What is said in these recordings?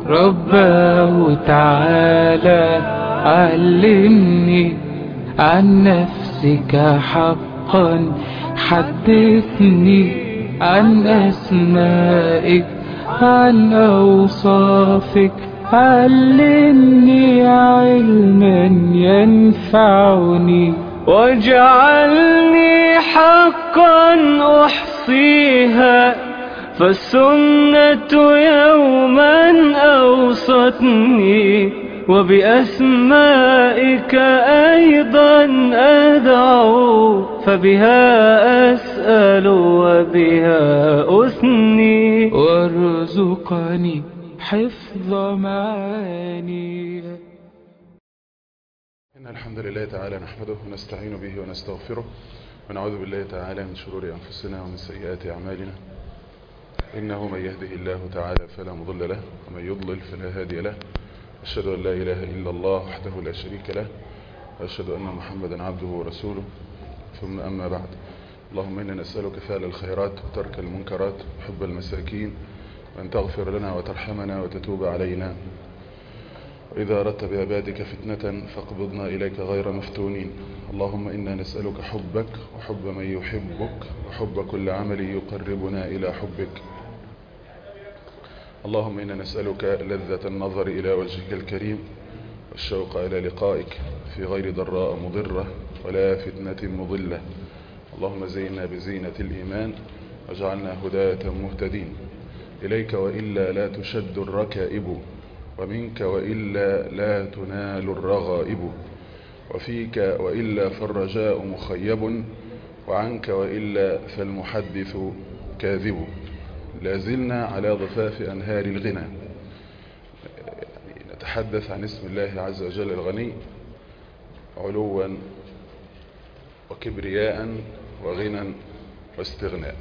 رباه تعالى علمني عن نفسك حقا حدثني عن أسمائك عن أوصافك علمني علما ينفعني واجعلني حقا أحصيها فالسنة يوما أوصتني وبأسمائك أيضا أدعو فبها أسأل وبها أثني وارزقني حفظ معاني إن الحمد لله تعالى نحمده ونستعين به ونستغفره ونعوذ بالله تعالى من شرور أنفسنا ومن سيئات أعمالنا إنه من يهده الله تعالى فلا مضل له ومن يضلل فلا هادي له أشهد أن لا إله إلا الله وحده لا شريك له وأشهد أن محمدا عبده ورسوله ثم أما بعد اللهم إنا نسألك فعل الخيرات وترك المنكرات وحب المساكين وأن تغفر لنا وترحمنا وتتوب علينا وإذا أردت بعبادك فتنة فاقبضنا إليك غير مفتونين اللهم إنا نسألك حبك وحب من يحبك وحب كل عمل يقربنا إلى حبك اللهم إنا نسألك لذة النظر إلى وجهك الكريم والشوق إلى لقائك في غير ضراء مضرة ولا فتنة مضلة اللهم زينا بزينة الإيمان واجعلنا هداة مهتدين إليك وإلا لا تشد الركائب ومنك وإلا لا تنال الرغائب وفيك وإلا فالرجاء مخيب وعنك وإلا فالمحدث كاذب لازلنا على ضفاف أنهار الغنى نتحدث عن اسم الله عز وجل الغني علوا وكبرياء وغنى واستغناء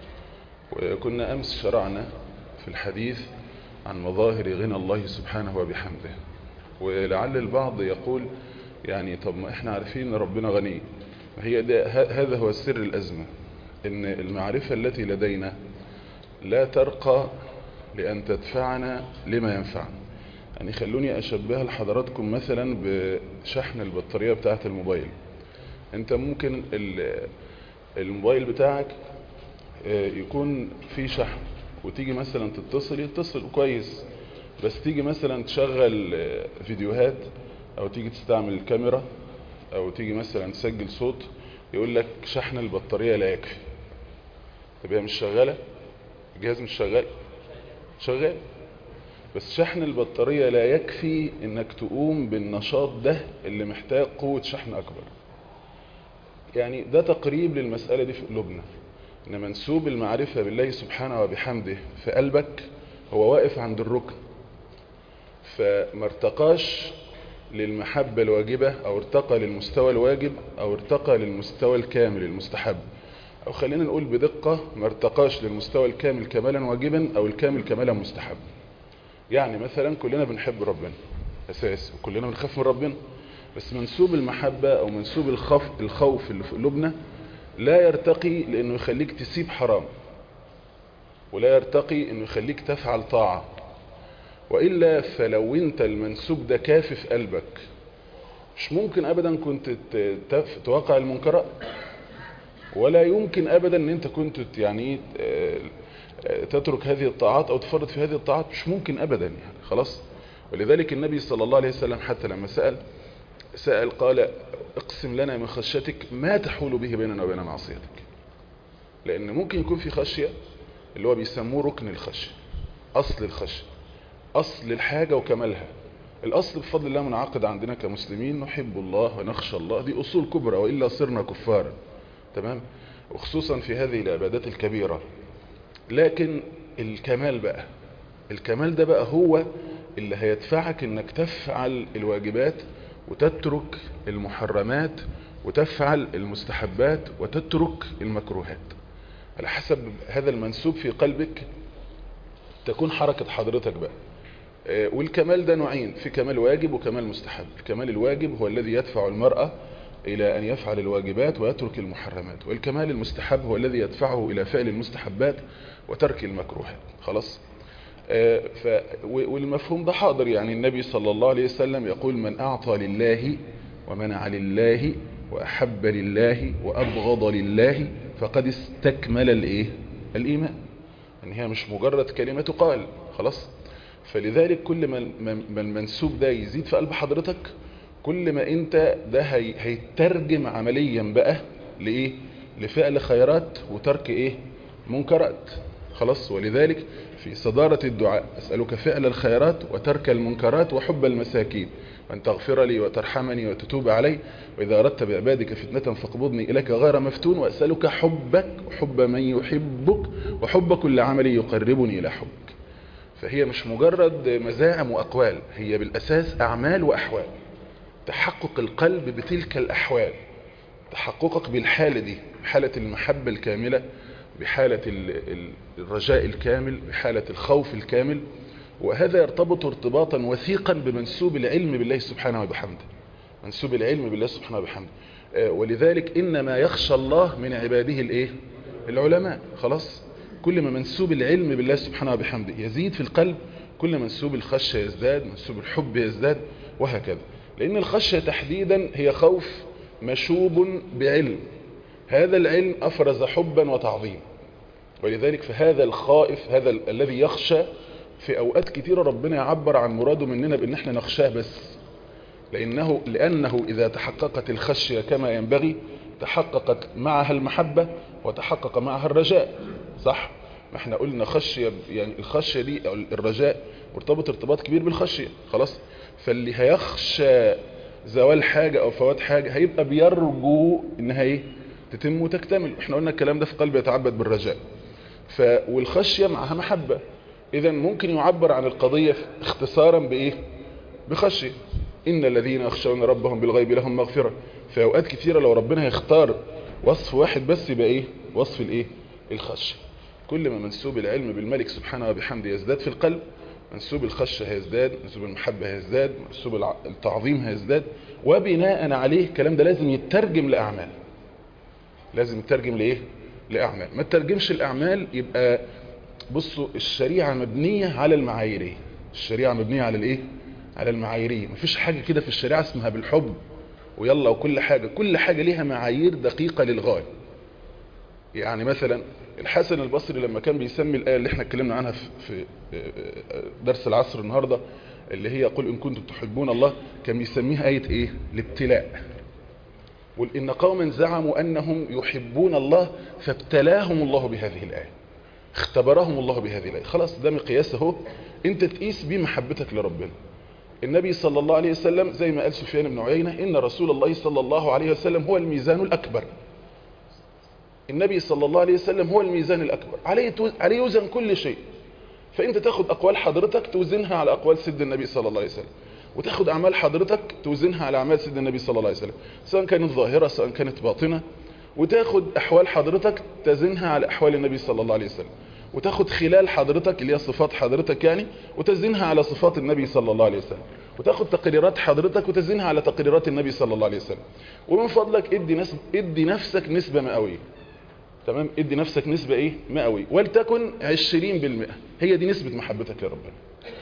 وكنا أمس شرعنا في الحديث عن مظاهر غنى الله سبحانه وبحمده ولعل البعض يقول يعني طب ما احنا عارفين ان ربنا غني هي ده هذا هو سر الأزمة ان المعرفة التي لدينا لا ترقى لأن تدفعنا لما ينفعنا يعني خلوني أشبهها لحضراتكم مثلا بشحن البطارية بتاعة الموبايل انت ممكن الموبايل بتاعك يكون فيه شحن وتيجي مثلا تتصل يتصل كويس بس تيجي مثلا تشغل فيديوهات او تيجي تستعمل الكاميرا او تيجي مثلا تسجل صوت يقول لك شحن البطارية لا يكفي طب هي مش شغالة الجهاز مش شغال شغال بس شحن البطارية لا يكفي انك تقوم بالنشاط ده اللي محتاج قوة شحن اكبر يعني ده تقريب للمسألة دي في قلوبنا ان منسوب المعرفة بالله سبحانه وبحمده في قلبك هو واقف عند الركن فما ارتقاش للمحبة الواجبة او ارتقى للمستوى الواجب او ارتقى للمستوى الكامل المستحب او خلينا نقول بدقة ما ارتقاش للمستوى الكامل كمالا واجبا او الكامل كمالا مستحب يعني مثلا كلنا بنحب ربنا اساس وكلنا بنخاف من ربنا بس منسوب المحبة او منسوب الخوف الخوف اللي في قلوبنا لا يرتقي لانه يخليك تسيب حرام ولا يرتقي انه يخليك تفعل طاعة وإلا فلو انت المنسوب ده كافي في قلبك مش ممكن ابدا كنت توقع المنكرات ولا يمكن ابدا ان انت كنت يعني تترك هذه الطاعات او تفرط في هذه الطاعات مش ممكن ابدا يعني خلاص ولذلك النبي صلى الله عليه وسلم حتى لما سأل سأل قال اقسم لنا من خشيتك ما تحول به بيننا وبين معصيتك لان ممكن يكون في خشية اللي هو بيسموه ركن الخشية اصل الخشية اصل الحاجة وكمالها الاصل بفضل الله منعقد عندنا كمسلمين نحب الله ونخشى الله دي اصول كبرى وإلا صرنا كفارا تمام وخصوصا في هذه العبادات الكبيرة لكن الكمال بقى الكمال ده بقى هو اللي هيدفعك انك تفعل الواجبات وتترك المحرمات وتفعل المستحبات وتترك المكروهات على حسب هذا المنسوب في قلبك تكون حركة حضرتك بقى والكمال ده نوعين في كمال واجب وكمال مستحب الكمال الواجب هو الذي يدفع المرأة إلى أن يفعل الواجبات ويترك المحرمات والكمال المستحب هو الذي يدفعه إلى فعل المستحبات وترك المكروهات خلاص آه، ف و- والمفهوم ده حاضر يعني النبي صلى الله عليه وسلم يقول من أعطى لله ومنع لله وأحب لله وأبغض لله فقد استكمل الإيه الإيمان ان هي مش مجرد كلمة تقال خلاص فلذلك كل ما ما- ما المنسوب ده يزيد في قلب حضرتك كل ما انت ده هي هيترجم عمليا بقى لايه لفعل خيرات وترك ايه منكرات خلاص ولذلك في صدارة الدعاء أسألك فعل الخيرات وترك المنكرات وحب المساكين أن تغفر لي وترحمني وتتوب علي وإذا أردت بعبادك فتنة فاقبضني إليك غير مفتون وأسألك حبك وحب من يحبك وحب كل عمل يقربني إلى حبك فهي مش مجرد مزاعم وأقوال هي بالأساس أعمال وأحوال تحقق القلب بتلك الأحوال تحققك بالحالة دي بحالة المحبة الكاملة بحالة ال- ال- الرجاء الكامل بحالة الخوف الكامل وهذا يرتبط ارتباطا وثيقا بمنسوب العلم بالله سبحانه وبحمده منسوب العلم بالله سبحانه وبحمده آه، ولذلك إنما يخشى الله من عباده الايه العلماء خلاص كل ما منسوب العلم بالله سبحانه وبحمده يزيد في القلب كل منسوب الخشية يزداد منسوب الحب يزداد وهكذا لأن الخشية تحديدا هي خوف مشوب بعلم هذا العلم أفرز حبا وتعظيم ولذلك فهذا الخائف هذا ال- الذي يخشى في أوقات كتيرة ربنا يعبر عن مراده مننا بأن احنا نخشاه بس لأنه, لأنه إذا تحققت الخشية كما ينبغي تحققت معها المحبة وتحقق معها الرجاء صح؟ ما احنا قلنا خشية يعني الخشية دي أو الرجاء مرتبط ارتباط كبير بالخشية خلاص فاللي هيخشى زوال حاجة أو فوات حاجة هيبقى بيرجو إنها ايه تتم وتكتمل احنا قلنا الكلام ده في قلب يتعبد بالرجاء ف والخشية معها محبة إذا ممكن يعبر عن القضية اختصارا بإيه بخشية إن الذين يخشون ربهم بالغيب لهم مغفرة في أوقات كثيرة لو ربنا يختار وصف واحد بس يبقى إيه وصف الإيه الخشية كل ما منسوب العلم بالملك سبحانه وبحمده يزداد في القلب منسوب الخشية هيزداد منسوب المحبة هيزداد منسوب الع- التعظيم هيزداد وبناء عليه الكلام ده لازم يترجم لأعمال لازم يترجم لإيه لأعمال ما تترجمش الأعمال يبقى بصوا الشريعة مبنية على المعاييرية الشريعة مبنية على الإيه على المعاييرية مفيش حاجة كده في الشريعة اسمها بالحب ويلا وكل حاجة كل حاجة ليها معايير دقيقة للغاية يعني مثلا الحسن البصري لما كان بيسمي الآية اللي احنا اتكلمنا عنها في في درس العصر النهاردة اللي هي قل إن كنتم تحبون الله كان بيسميها آية إيه الابتلاء قل إن قوما زعموا أنهم يحبون الله فابتلاهم الله بهذه الآية اختبرهم الله بهذه الآية خلاص ده مقياس اهو انت تقيس بيه محبتك لربنا النبي صلى الله عليه وسلم زي ما قال سفيان بن عيينة إن رسول الله صلى الله عليه وسلم هو الميزان الأكبر النبي صلى الله عليه وسلم هو الميزان الأكبر عليه, تو... عليه يوزن كل شيء فأنت تاخد أقوال حضرتك توزنها على أقوال سيد النبي صلى الله عليه وسلم وتاخد أعمال حضرتك توزنها على أعمال سيد النبي صلى الله عليه وسلم سواء كانت ظاهرة سواء كانت باطنة وتاخد أحوال حضرتك تزنها على أحوال النبي صلى الله عليه وسلم وتاخد خلال حضرتك اللي هي صفات حضرتك يعني وتزنها على صفات النبي صلى الله عليه وسلم وتاخد تقريرات حضرتك وتزنها على تقريرات النبي صلى الله عليه وسلم ومن فضلك ادي, نسب ادي نفسك نسبة مئوية تمام ادي نفسك نسبة ايه مئوية ولتكن عشرين بالمئة هي دي نسبة محبتك لربنا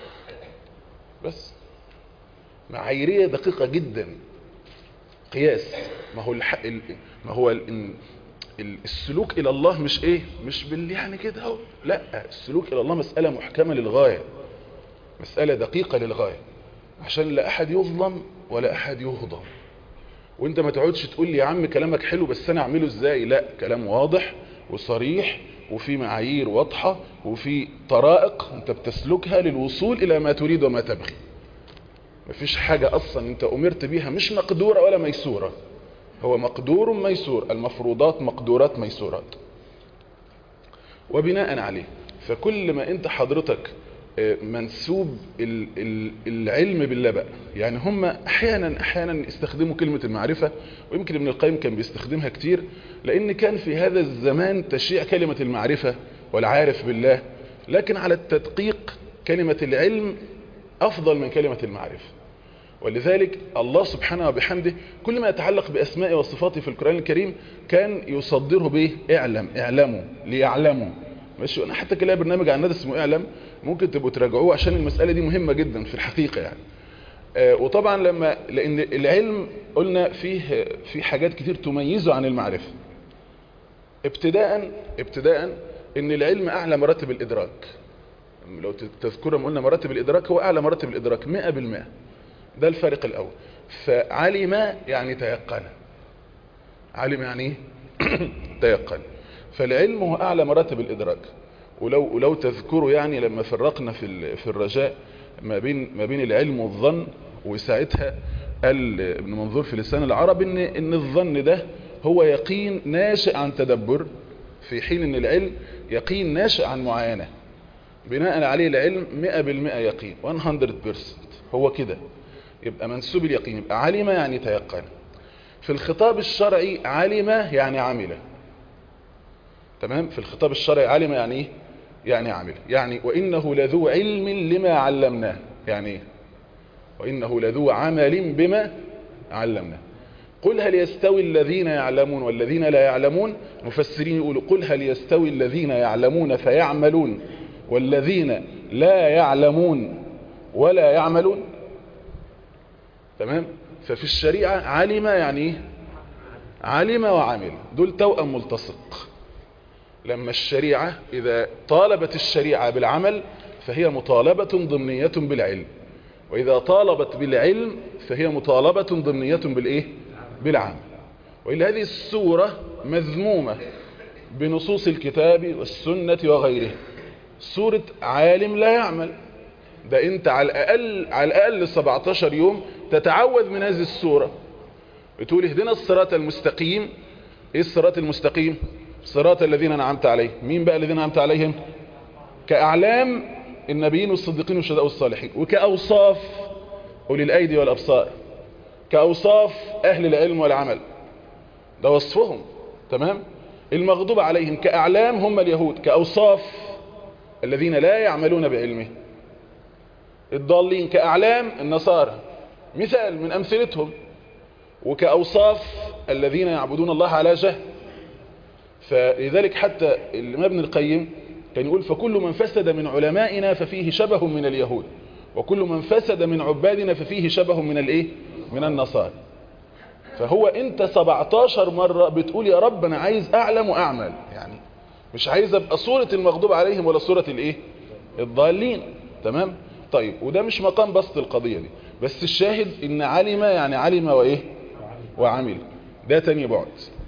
بس معاييرية دقيقة جدا قياس ما هو الح... ال... ما هو ال... ال... السلوك الى الله مش ايه مش بال يعني كده اهو لا السلوك الى الله مسألة محكمة للغاية مسألة دقيقة للغاية عشان لا احد يظلم ولا احد يهضم وانت ما تقعدش تقول لي يا عم كلامك حلو بس انا اعمله ازاي لا كلام واضح وصريح وفي معايير واضحة وفي طرائق انت بتسلكها للوصول الى ما تريد وما تبغي مفيش حاجة اصلا انت امرت بيها مش مقدورة ولا ميسورة هو مقدور ميسور المفروضات مقدورات ميسورات وبناء عليه فكل ما انت حضرتك منسوب العلم بالله بقى يعني هم احيانا احيانا يستخدموا كلمة المعرفة ويمكن ابن القيم كان بيستخدمها كتير لان كان في هذا الزمان تشيع كلمة المعرفة والعارف بالله لكن على التدقيق كلمة العلم افضل من كلمة المعرفة ولذلك الله سبحانه وبحمده كل ما يتعلق بأسماء وصفاته في القرآن الكريم كان يصدره به اعلم اعلموا ليعلموا ماشي انا حتى كان ليا برنامج على النادي اسمه اعلم ممكن تبقوا تراجعوه عشان المساله دي مهمه جدا في الحقيقه يعني آه وطبعا لما لان العلم قلنا فيه في حاجات كتير تميزه عن المعرفه ابتداء ابتداء ان العلم اعلى مراتب الادراك لو تذكروا قلنا مراتب الادراك هو اعلى مراتب الادراك 100% ده الفارق الاول فعلم يعني تيقن علم يعني ايه تيقن فالعلم هو اعلى مراتب الادراك ولو ولو تذكروا يعني لما فرقنا في في الرجاء ما بين ما بين العلم والظن وساعتها قال ابن منظور في لسان العرب ان ان الظن ده هو يقين ناشئ عن تدبر في حين ان العلم يقين ناشئ عن معاينه بناء عليه العلم 100% يقين 100% هو كده يبقى منسوب اليقين يبقى علم يعني تيقن في الخطاب الشرعي علم يعني عمل تمام في الخطاب الشرعي علم يعني ايه يعني عمل يعني وانه لذو علم لما علمناه يعني ايه وانه لذو عمل بما علمناه قل هل يستوي الذين يعلمون والذين لا يعلمون مفسرين يقولوا قل هل يستوي الذين يعلمون فيعملون والذين لا يعلمون ولا يعملون تمام ففي الشريعة علم يعني ايه علم وعمل دول توأم ملتصق لما الشريعة إذا طالبت الشريعة بالعمل فهي مطالبة ضمنية بالعلم وإذا طالبت بالعلم فهي مطالبة ضمنية بالإيه؟ بالعمل وإلا هذه السورة مذمومة بنصوص الكتاب والسنة وغيره سورة عالم لا يعمل ده انت على الأقل, على الأقل 17 يوم تتعوذ من هذه السورة بتقول اهدنا الصراط المستقيم ايه الصراط المستقيم صراط الذين نعمت عليهم مين بقى الذين نعمت عليهم كأعلام النبيين والصديقين والشهداء والصالحين وكأوصاف أولي الأيدي والأبصار كأوصاف أهل العلم والعمل ده وصفهم تمام المغضوب عليهم كأعلام هم اليهود كأوصاف الذين لا يعملون بعلمه الضالين كأعلام النصارى مثال من أمثلتهم وكأوصاف الذين يعبدون الله على جهل فلذلك حتى الإمام ابن القيم كان يقول فكل من فسد من علمائنا ففيه شبه من اليهود وكل من فسد من عبادنا ففيه شبه من الايه من النصارى فهو انت 17 مرة بتقول يا رب انا عايز اعلم واعمل يعني مش عايز ابقى صورة المغضوب عليهم ولا صورة الايه الضالين تمام طيب وده مش مقام بسط القضية دي بس الشاهد ان علم يعني علم وايه وعمل ده تاني بعد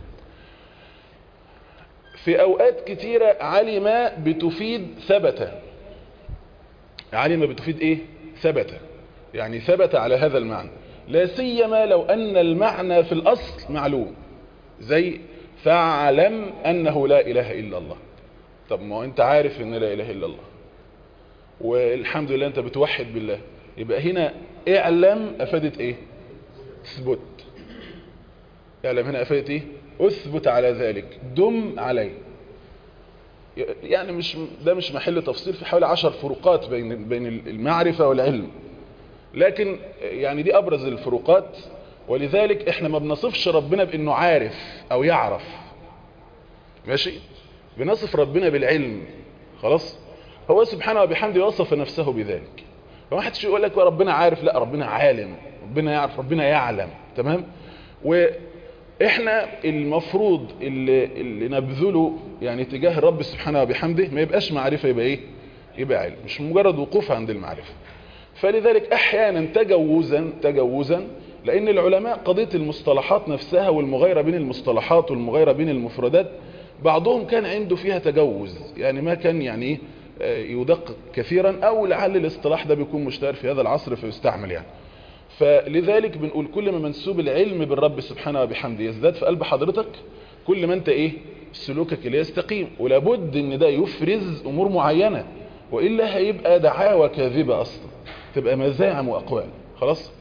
في اوقات كتيرة علم بتفيد ثبت علم بتفيد ايه ثبت يعني ثبت على هذا المعنى لا سيما لو ان المعنى في الاصل معلوم زي فاعلم انه لا اله الا الله طب ما انت عارف ان لا اله الا الله والحمد لله انت بتوحد بالله يبقى هنا اعلم افادت ايه اثبت اعلم هنا افادت ايه اثبت على ذلك دم عليه يعني مش ده مش محل تفصيل في حوالي عشر فروقات بين بين المعرفة والعلم لكن يعني دي ابرز الفروقات ولذلك احنا ما بنصفش ربنا بانه عارف او يعرف ماشي بنصف ربنا بالعلم خلاص هو سبحانه وبحمده وصف نفسه بذلك فما حدش يقول لك ربنا عارف لا ربنا عالم ربنا يعرف ربنا يعلم تمام واحنا المفروض اللي, اللي نبذله يعني تجاه الرب سبحانه وبحمده ما يبقاش معرفة يبقى ايه يبقى علم مش مجرد وقوف عند المعرفة فلذلك احيانا تجوزا تجوزا لان العلماء قضية المصطلحات نفسها والمغايرة بين المصطلحات والمغايرة بين المفردات بعضهم كان عنده فيها تجوز يعني ما كان يعني يدقق كثيرا او لعل الاصطلاح ده بيكون مشتهر في هذا العصر فيستعمل يعني فلذلك بنقول كل ما منسوب العلم بالرب سبحانه وبحمده يزداد في قلب حضرتك كل ما انت ايه سلوكك اللي يستقيم ولابد ان ده يفرز امور معينة وإلا هيبقى دعاوى كاذبة اصلا تبقى مزاعم واقوال خلاص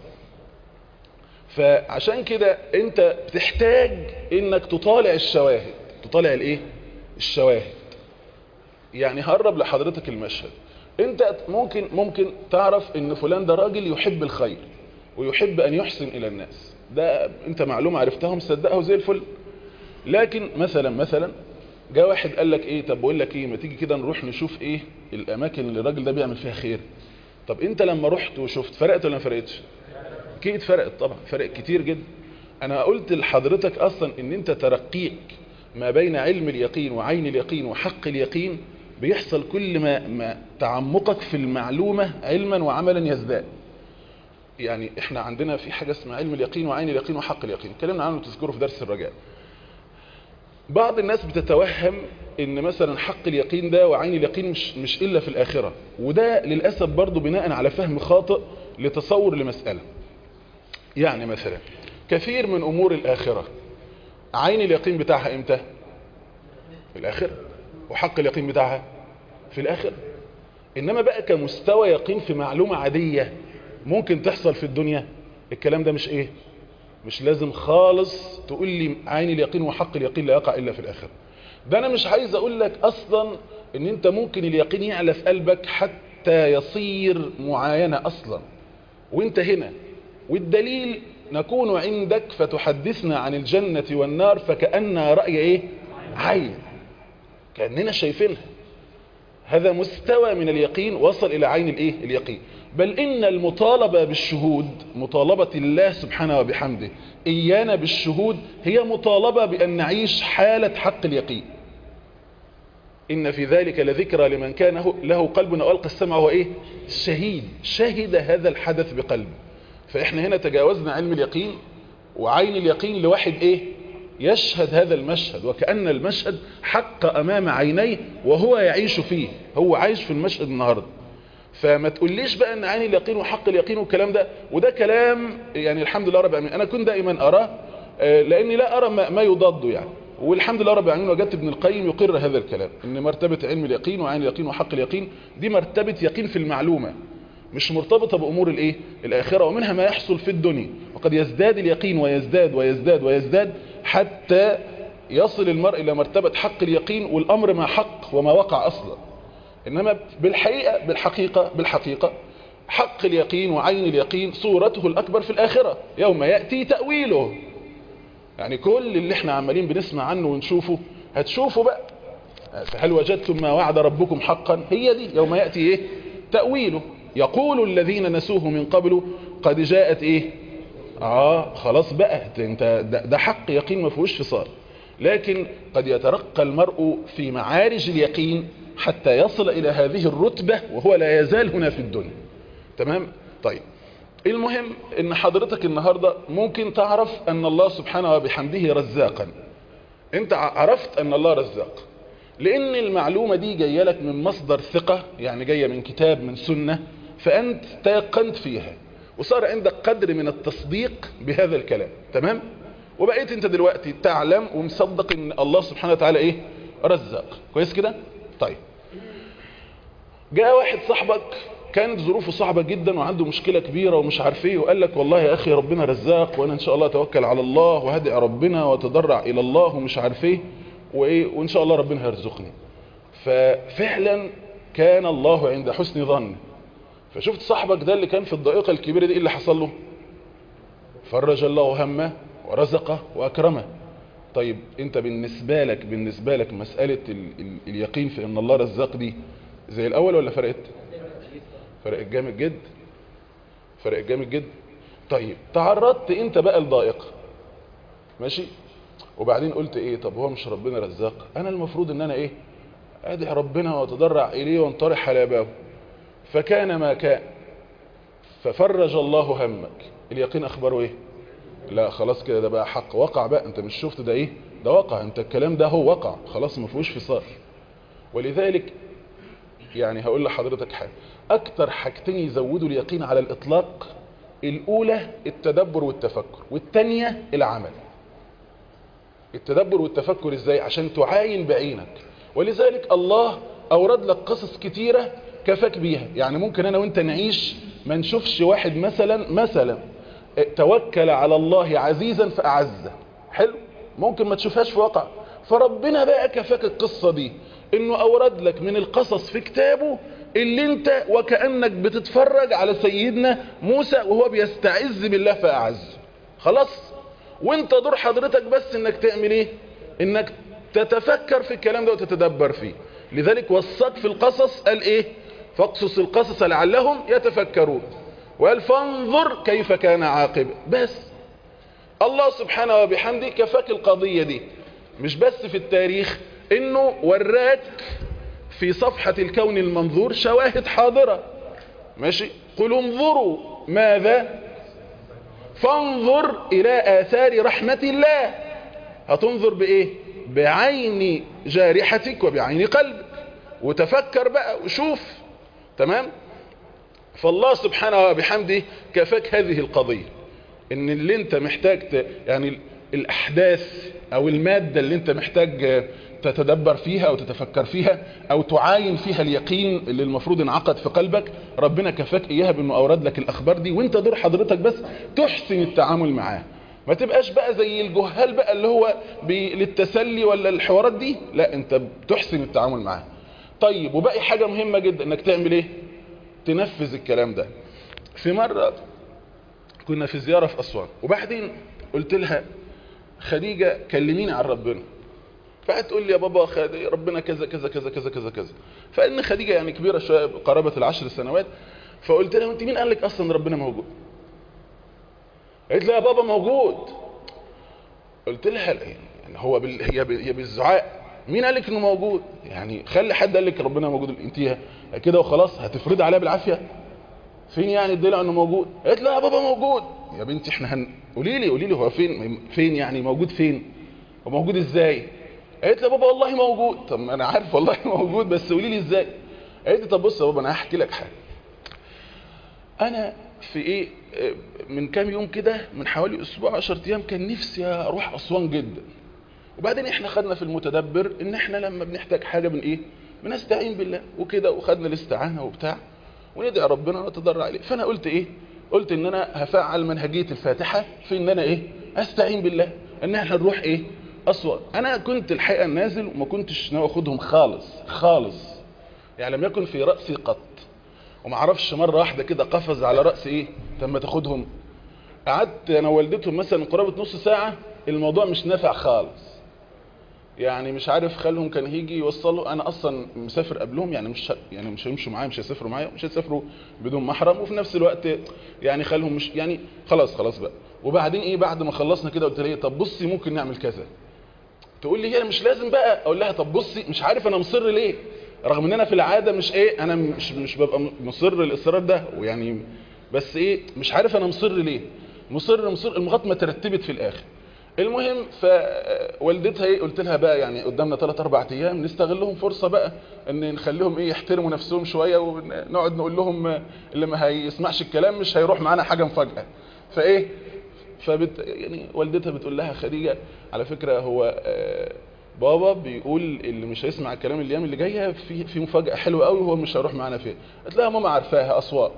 فعشان كده انت بتحتاج انك تطالع الشواهد تطالع الايه الشواهد يعني هقرب لحضرتك المشهد انت ممكن ممكن تعرف ان فلان ده راجل يحب الخير ويحب ان يحسن الى الناس ده انت معلومة عرفتها مصدقها وزي الفل لكن مثلا مثلا جاء واحد قال لك ايه طب بقول لك ايه ما تيجي كده نروح نشوف ايه الاماكن اللي الراجل ده بيعمل فيها خير طب انت لما رحت وشفت فرقت ولا ما فرقتش اكيد فرقت طبعا فرق كتير جدا انا قلت لحضرتك اصلا ان انت ترقيك ما بين علم اليقين وعين اليقين وحق اليقين بيحصل كل ما, ما تعمقك في المعلومة علما وعملا يزداد يعني احنا عندنا في حاجة اسمها علم اليقين وعين اليقين وحق اليقين اتكلمنا عنه تذكره في درس الرجاء بعض الناس بتتوهم ان مثلا حق اليقين ده وعين اليقين مش, مش الا في الاخرة وده للأسف برضو بناء على فهم خاطئ لتصور لمسألة يعني مثلا كثير من امور الاخرة عين اليقين بتاعها امتى في الاخرة وحق اليقين بتاعها في الاخرة انما بقى كمستوى يقين في معلومة عادية ممكن تحصل في الدنيا الكلام ده مش ايه مش لازم خالص تقول لي عين اليقين وحق اليقين لا يقع الا في الاخرة ده انا مش عايز اقول لك اصلا ان انت ممكن اليقين يعلى في قلبك حتى يصير معاينة اصلا وانت هنا والدليل نكون عندك فتحدثنا عن الجنة والنار فكأنها رأي ايه عين كأننا شايفينها هذا مستوى من اليقين وصل إلى عين الايه اليقين بل إن المطالبة بالشهود مطالبة الله سبحانه وبحمده إيانا بالشهود هي مطالبة بأن نعيش حالة حق اليقين إن في ذلك لذكرى لمن كان له قلب وألقى السمع وهو إيه شهيد شهد هذا الحدث بقلبه فإحنا هنا تجاوزنا علم اليقين وعين اليقين لواحد إيه يشهد هذا المشهد وكأن المشهد حق أمام عينيه وهو يعيش فيه هو عايش في المشهد النهاردة فما تقوليش بقى ان عين اليقين وحق اليقين والكلام ده وده كلام يعني الحمد لله رب العالمين انا كنت دائما اراه لاني لا ارى ما يضاده يعني والحمد لله رب العالمين وجدت ابن القيم يقر هذا الكلام ان مرتبة علم اليقين وعين اليقين وحق اليقين دي مرتبة يقين في المعلومة مش مرتبطة بأمور الايه الآخرة ومنها ما يحصل في الدنيا وقد يزداد اليقين ويزداد ويزداد ويزداد حتى يصل المرء إلى مرتبة حق اليقين والأمر ما حق وما وقع أصلا إنما بالحقيقة بالحقيقة بالحقيقة حق اليقين وعين اليقين صورته الأكبر في الآخرة يوم يأتي تأويله يعني كل اللي احنا عمالين بنسمع عنه ونشوفه هتشوفه بقى فهل وجدتم ما وعد ربكم حقا هي دي يوم يأتي ايه تأويله يقول الذين نسوه من قبل قد جاءت ايه اه خلاص بقى انت ده, ده حق يقين ما فيهوش فصال لكن قد يترقى المرء في معارج اليقين حتى يصل الى هذه الرتبة وهو لا يزال هنا في الدنيا تمام طيب المهم ان حضرتك النهاردة ممكن تعرف ان الله سبحانه وبحمده رزاقا انت عرفت ان الله رزاق لان المعلومة دي جاية لك من مصدر ثقة يعني جاية من كتاب من سنة فانت تيقنت فيها وصار عندك قدر من التصديق بهذا الكلام تمام وبقيت انت دلوقتي تعلم ومصدق ان الله سبحانه وتعالى ايه رزاق كويس كده طيب جاء واحد صاحبك كانت ظروفه صعبة جدا وعنده مشكلة كبيرة ومش عارف ايه وقال لك والله يا اخي ربنا رزاق وانا ان شاء الله اتوكل على الله وهدع ربنا واتضرع الى الله ومش عارف ايه وايه وان شاء الله ربنا هيرزقني ففعلا كان الله عند حسن ظن فشفت صاحبك ده اللي كان في الضائقة الكبيرة دي ايه اللي حصل له فرج الله همه ورزقه واكرمه طيب انت بالنسبة لك بالنسبة لك مسألة ال ال اليقين في ان الله رزاق دي زي الاول ولا فرقت فرق جامد جد فرق جامد جد طيب تعرضت انت بقى لضائقة ماشي وبعدين قلت ايه طب هو مش ربنا رزاق انا المفروض ان انا ايه ادعي ربنا واتضرع اليه وانطرح على بابه فكان ما كان ففرج الله همك اليقين اخباره ايه لا خلاص كده ده بقى حق وقع بقى انت مش شفت ده ايه ده وقع انت الكلام ده هو وقع خلاص ما فيهوش فصال ولذلك يعني هقول لحضرتك حاجه اكتر حاجتين يزودوا اليقين على الاطلاق الاولى التدبر والتفكر والثانيه العمل التدبر والتفكر ازاي عشان تعاين بعينك ولذلك الله اورد لك قصص كتيرة كفاك بيها يعني ممكن انا وانت نعيش ما نشوفش واحد مثلا مثلا توكل على الله عزيزا فاعزه حلو ممكن ما تشوفهاش في واقع فربنا بقى كفاك القصة دي انه اورد لك من القصص في كتابه اللي انت وكأنك بتتفرج على سيدنا موسى وهو بيستعز بالله فاعزه خلاص وانت دور حضرتك بس انك تعمل ايه انك تتفكر في الكلام ده وتتدبر فيه لذلك وصاك في القصص قال ايه فاقصص القصص لعلهم يتفكرون وقال فانظر كيف كان عاقبه بس الله سبحانه وبحمده كفاك القضية دي مش بس في التاريخ انه وراك في صفحة الكون المنظور شواهد حاضرة ماشي قل انظروا ماذا فانظر الى اثار رحمة الله هتنظر بايه بعين جارحتك وبعين قلبك وتفكر بقى وشوف تمام فالله سبحانه وبحمده كفاك هذه القضية ان اللي انت محتاج ت... يعني الاحداث او المادة اللي انت محتاج تتدبر فيها او تتفكر فيها او تعاين فيها اليقين اللي المفروض انعقد في قلبك ربنا كفاك اياها بانه اورد لك الاخبار دي وانت دور حضرتك بس تحسن التعامل معاه ما تبقاش بقى زي الجهال بقى اللي هو بي... للتسلي ولا الحوارات دي لا انت بتحسن التعامل معاه طيب وباقي حاجة مهمة جدا انك تعمل ايه تنفذ الكلام ده في مرة كنا في زيارة في أسوان وبعدين قلت لها خديجة كلميني عن ربنا فهتقول لي يا بابا ربنا كذا كذا كذا كذا كذا كذا فإن خديجة يعني كبيرة شوية قرابة العشر سنوات فقلت لها انت مين قال لك أصلا ربنا موجود قالت لي يا بابا موجود قلت لها يعني هو بال... هي ب... هي بالزعاق مين قال لك انه موجود يعني خلي حد قال لك ربنا موجود انت كده وخلاص هتفرض عليها بالعافيه فين يعني الدليل انه موجود قالت لا يا بابا موجود يا بنتي احنا هن... قولي لي قولي لي هو فين فين يعني موجود فين هو موجود ازاي قالت لي يا بابا والله موجود طب ما انا عارف والله موجود بس قولي لي ازاي قالت لي طب بص يا بابا انا هحكي لك حاجه انا في ايه من كام يوم كده من حوالي اسبوع 10 ايام كان نفسي اروح اسوان جدا وبعدين احنا خدنا في المتدبر ان احنا لما بنحتاج حاجة من ايه بنستعين بالله وكده وخدنا الاستعانة وبتاع وندعي ربنا ونتضرع عليه فانا قلت ايه قلت ان انا هفعل منهجية الفاتحة في ان انا ايه استعين بالله ان احنا نروح ايه اسوان انا كنت الحقيقة نازل وما كنتش ناوي اخدهم خالص خالص يعني لم يكن في رأسي قط وما اعرفش مرة واحدة كده قفز على رأسي ايه لما تاخدهم قعدت انا والدتهم مثلا قرابة نص ساعة الموضوع مش نافع خالص يعني مش عارف خالهم كان هيجي يوصلوا انا اصلا مسافر قبلهم يعني مش يعني مش هيمشوا معايا مش هيسافروا معايا مش هيسافروا بدون محرم وفي نفس الوقت يعني خالهم مش يعني خلاص خلاص بقى وبعدين ايه بعد ما خلصنا كده قلت لها طب بصي ممكن نعمل كذا تقول لي هي مش لازم بقى اقول لها طب بصي مش عارف انا مصر ليه رغم ان انا في العاده مش ايه انا مش مش ببقى مصر الاصرار ده ويعني بس ايه مش عارف انا مصر ليه مصر مصر لغايه ما ترتبت في الاخر المهم فوالدتها ايه قلت لها بقى يعني قدامنا 3 4 ايام نستغلهم فرصه بقى ان نخليهم ايه يحترموا نفسهم شويه ونقعد نقول لهم اللي ما هيسمعش الكلام مش هيروح معانا حاجه مفاجاه فايه فبت يعني والدتها بتقول لها خديجه على فكره هو بابا بيقول اللي مش هيسمع الكلام الايام اللي جايه في في مفاجاه حلوه قوي وهو مش هيروح معانا فيها قالت لها ماما عارفاها اسواق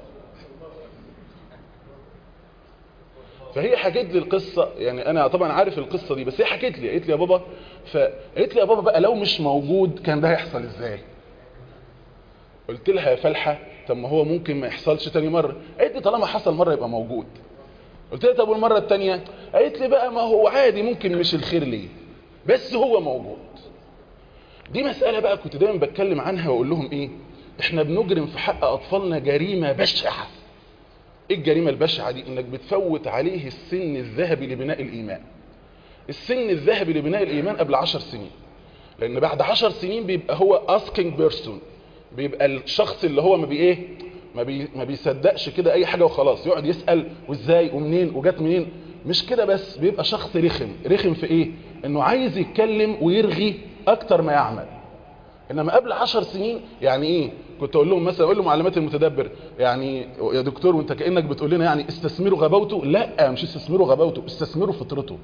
فهي حكت لي القصة يعني انا طبعا عارف القصة دي بس هي حكت لي قالت لي يا بابا فقالت لي يا بابا بقى لو مش موجود كان ده هيحصل ازاي قلت لها يا فلحة طب ما هو ممكن ما يحصلش تاني مرة قالت لي طالما حصل مرة يبقى موجود قلت لها طب والمرة التانية قالت لي بقى ما هو عادي ممكن مش الخير ليه بس هو موجود دي مسألة بقى كنت دايما بتكلم عنها واقول لهم ايه احنا بنجرم في حق اطفالنا جريمة بشعة ايه الجريمة البشعة دي انك بتفوت عليه السن الذهبي لبناء الايمان السن الذهبي لبناء الايمان قبل عشر سنين لان بعد عشر سنين بيبقى هو asking person بيبقى الشخص اللي هو ما بي ايه ما, بي ما بيصدقش كده اي حاجة وخلاص يقعد يسأل وازاي ومنين وجات منين مش كده بس بيبقى شخص رخم رخم في ايه انه عايز يتكلم ويرغي اكتر ما يعمل انما قبل عشر سنين يعني ايه كنت اقول لهم مثلا اقول لمعلمات المتدبر يعني يا دكتور وانت كانك بتقول لنا يعني استثمروا غباوته لا مش استثمروا غباوته استثمروا فطرته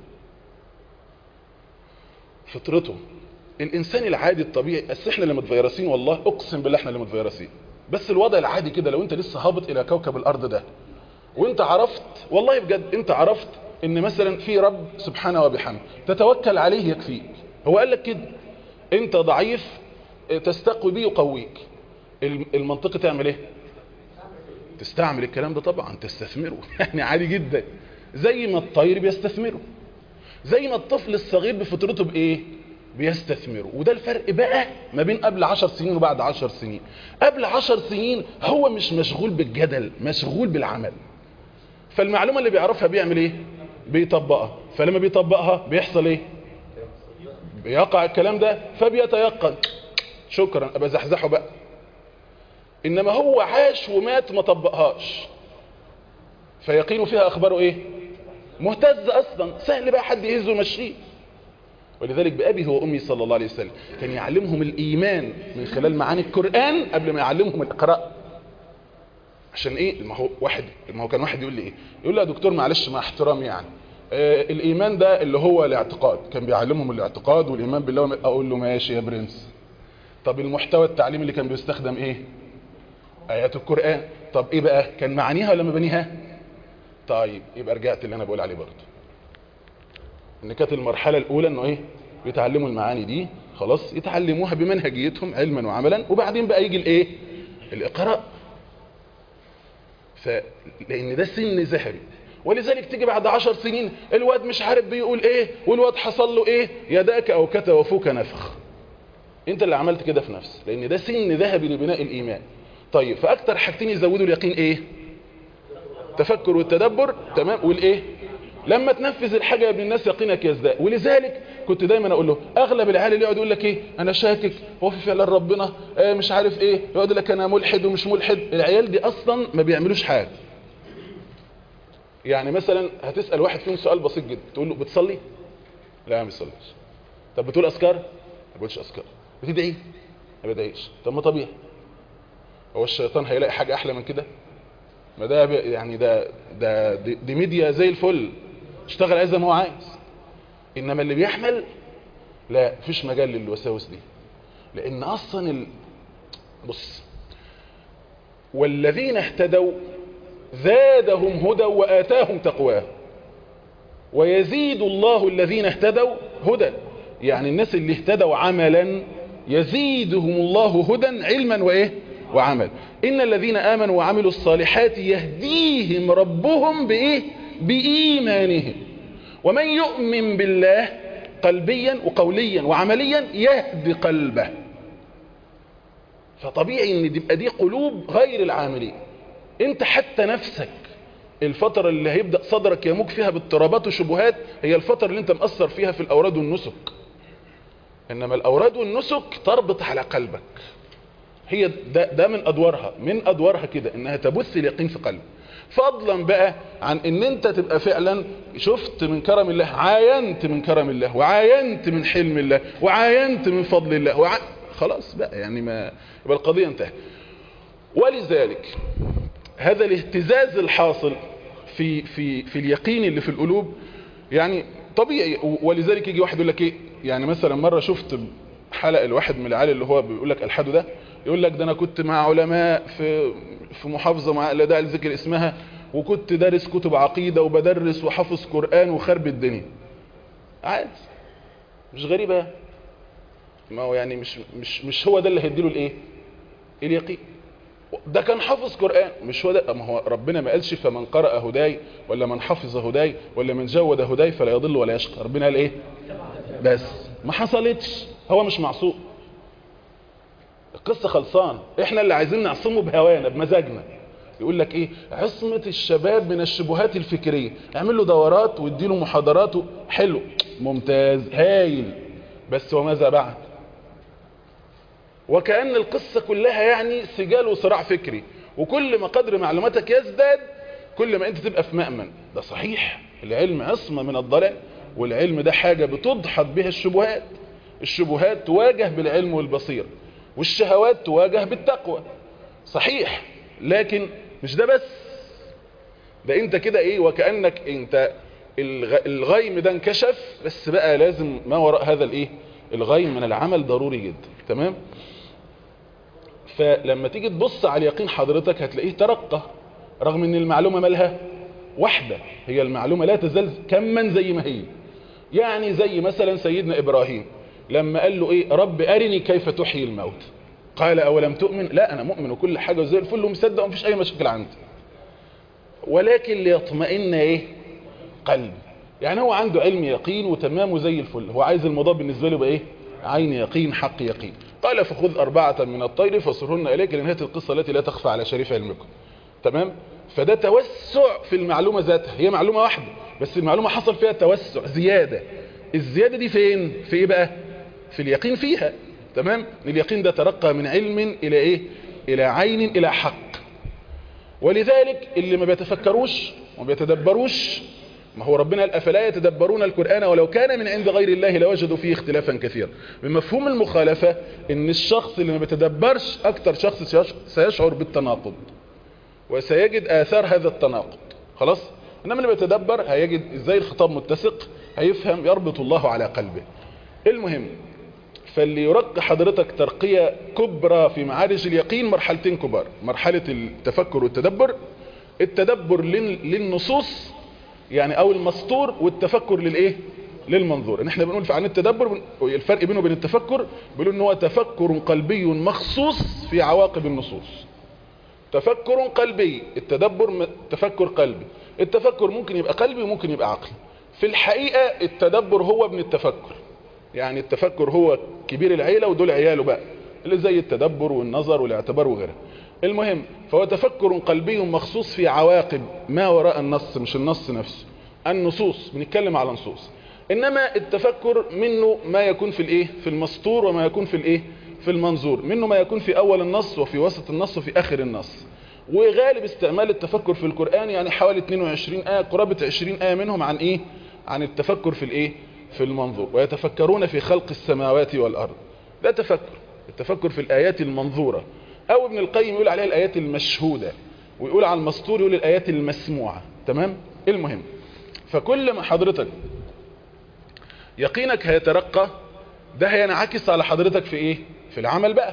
فطرته الانسان العادي الطبيعي بس احنا اللي متفيرسين والله اقسم بالله احنا اللي متفيرسين بس الوضع العادي كده لو انت لسه هابط الى كوكب الارض ده وانت عرفت والله بجد انت عرفت ان مثلا في رب سبحانه وبحمده تتوكل عليه يكفيك هو قال لك كده انت ضعيف تستقوي بيه يقويك المنطق تعمل ايه تستعمل الكلام ده طبعا تستثمره يعني عادي جدا زي ما الطير بيستثمره زي ما الطفل الصغير بفطرته بايه بيستثمروا وده الفرق بقى ما بين قبل عشر سنين وبعد عشر سنين قبل عشر سنين هو مش مشغول بالجدل مشغول بالعمل فالمعلومة اللي بيعرفها بيعمل ايه بيطبقها فلما بيطبقها بيحصل ايه بيقع الكلام ده فبيتيقن شكرا ابقى زحزحه بقى انما هو عاش ومات ما طبقهاش فيقين فيها اخباره ايه مهتز اصلا سهل بقى حد يهزه ويمشيه ولذلك بأبيه وأمي صلى الله عليه وسلم كان يعلمهم الإيمان من خلال معاني القرآن قبل ما يعلمهم القراءة عشان إيه ما هو واحد ما هو كان واحد يقول لي إيه يقول لي يا دكتور معلش مع احترامي يعني آه الإيمان ده اللي هو الاعتقاد كان بيعلمهم الاعتقاد والإيمان بالله أقول له ماشي يا برنس طب المحتوى التعليمي اللي كان بيستخدم إيه آيات القرآن طب إيه بقى كان معانيها ولا مبانيها طيب يبقى رجعت اللي أنا بقول عليه برضه ان كانت المرحلة الاولى انه ايه بيتعلموا المعاني دي خلاص يتعلموها بمنهجيتهم علما وعملا وبعدين بقى يجي الايه الاقراء فلان ده سن ذهبي ولذلك تيجي بعد عشر سنين الواد مش عارف بيقول ايه والواد حصل له ايه يداك او كت وفوك نفخ انت اللي عملت كده في نفسك لان ده سن ذهبي لبناء الايمان طيب فاكتر حاجتين يزودوا اليقين ايه التفكر والتدبر تمام والايه لما تنفذ الحاجة يا ابن الناس يقينك يزداد ولذلك كنت دايما اقول له اغلب العيال اللي يقعد يقول لك ايه انا شاكك هو في فعل ربنا آه مش عارف ايه يقعد لك انا ملحد ومش ملحد العيال دي اصلا ما بيعملوش حاجه يعني مثلا هتسال واحد فيهم سؤال بسيط جدا تقول له بتصلي لا ما بيصليش طب بتقول اذكار ما بقولش اذكار بتدعي ما بدعيش طب ما طبيعي هو الشيطان هيلاقي حاجه احلى من كده ما ده يعني ده ده دي, دي ميديا زي الفل اشتغل زي ما هو عايز انما اللي بيحمل لا مفيش مجال للوساوس دي لان اصلا ال... بص والذين اهتدوا زادهم هدى واتاهم تقواه ويزيد الله الذين اهتدوا هدى يعني الناس اللي اهتدوا عملا يزيدهم الله هدى علما وايه وعمل ان الذين امنوا وعملوا الصالحات يهديهم ربهم بايه بايمانهم ومن يؤمن بالله قلبيا وقوليا وعمليا يهدي قلبه فطبيعي ان تبقى دي قلوب غير العاملين انت حتى نفسك الفترة اللي هيبدأ صدرك يموج فيها باضطرابات وشبهات هي الفترة اللي انت مأثر فيها في الاوراد والنسك انما الاوراد والنسك تربط على قلبك هي ده, ده من ادوارها من ادوارها كده انها تبث اليقين في قلبك فضلا بقى عن ان انت تبقى فعلا شفت من كرم الله عاينت من كرم الله وعاينت من حلم الله وعاينت من فضل الله وع... خلاص بقى يعني ما يبقى القضية انتهت ولذلك هذا الاهتزاز الحاصل في في في اليقين اللي في القلوب يعني طبيعي ولذلك يجي واحد يقول لك ايه يعني مثلا مرة شفت حلقة الواحد من العيال اللي هو بيقول لك الحد ده يقول لك ده انا كنت مع علماء في في محافظة مع لا داعي لذكر اسمها وكنت دارس كتب عقيدة وبدرس وحافظ قرآن وخرب الدنيا عادي مش غريبة ما هو يعني مش مش مش هو ده اللي هيديله الايه اليقين ده كان حافظ قرآن مش هو ده ما هو ربنا ما قالش فمن قرأ هداي ولا من حفظ هداي ولا من جود هداي فلا يضل ولا يشقى ربنا قال ايه بس ما حصلتش هو مش معصوم القصة خلصان احنا اللي عايزين نعصمه بهوانا بمزاجنا يقول لك ايه عصمة الشباب من الشبهات الفكرية اعمل له دورات واديله محاضرات حلو ممتاز هايل بس وماذا بعد وكأن القصة كلها يعني سجال وصراع فكري وكل ما قدر معلوماتك يزداد كل ما انت تبقى في مأمن ده صحيح العلم عصمة من الضلال والعلم ده حاجة بتدحض بها الشبهات الشبهات تواجه بالعلم والبصير والشهوات تواجه بالتقوى صحيح لكن مش ده بس ده انت كده ايه وكأنك انت الغيم ده انكشف بس بقى لازم ما وراء هذا الايه الغيم من العمل ضروري جدا تمام فلما تيجي تبص على اليقين حضرتك هتلاقيه ترقى رغم ان المعلومة مالها واحدة هي المعلومة لا تزال كما زي ما هي يعني زي مثلا سيدنا ابراهيم لما قال له ايه رب ارني كيف تحيي الموت قال اولم تؤمن لا انا مؤمن وكل حاجة وزي الفل ومصدق ومفيش اي مشاكل عندي ولكن ليطمئن ايه قلبي يعني هو عنده علم يقين وتمام وزي الفل هو عايز الموضوع بالنسبة له يبقى ايه عين يقين حق يقين قال فخذ أربعة من الطير فصرهن إليك لنهاية القصة التي لا تخفى على شريف علمكم تمام فده توسع في المعلومة ذاتها هي معلومة واحدة بس المعلومة حصل فيها توسع زيادة الزيادة دي فين في ايه بقى في اليقين فيها تمام اليقين ده ترقى من علم الى ايه الى عين الى حق ولذلك اللي ما بيتفكروش وما بيتدبروش ما هو ربنا قال افلا يتدبرون القرآن ولو كان من عند غير الله لوجدوا فيه اختلافا كثيرا بمفهوم المخالفة ان الشخص اللي ما بيتدبرش اكتر شخص سيشعر بالتناقض وسيجد آثار هذا التناقض خلاص انما اللي بيتدبر هيجد ازاي الخطاب متسق هيفهم يربط الله على قلبه المهم فاللي يرق حضرتك ترقية كبرى في معارج اليقين مرحلتين كبار مرحلة التفكر والتدبر التدبر للنصوص يعني او المسطور والتفكر للايه للمنظور ان احنا بنقول عن التدبر الفرق بينه وبين التفكر بيقولوا ان هو تفكر قلبي مخصوص في عواقب النصوص تفكر قلبي التدبر تفكر قلبي التفكر ممكن يبقى قلبي وممكن يبقى عقلي في الحقيقة التدبر هو ابن التفكر يعني التفكر هو كبير العيلة ودول عياله بقى اللي زي التدبر والنظر والاعتبار وغيره المهم فهو تفكر قلبي مخصوص في عواقب ما وراء النص مش النص نفسه النصوص بنتكلم على نصوص انما التفكر منه ما يكون في الايه في المسطور وما يكون في الايه في المنظور منه ما يكون في اول النص وفي وسط النص وفي اخر النص وغالب استعمال التفكر في القرآن يعني حوالي 22 آية قرابة 20 آية منهم عن ايه عن التفكر في الايه في المنظور ويتفكرون في خلق السماوات والارض ده تفكر التفكر في الايات المنظورة او ابن القيم يقول عليها الايات المشهودة ويقول على المسطور يقول الايات المسموعة تمام المهم فكل ما حضرتك يقينك هيترقى ده هينعكس على حضرتك في ايه في العمل بقى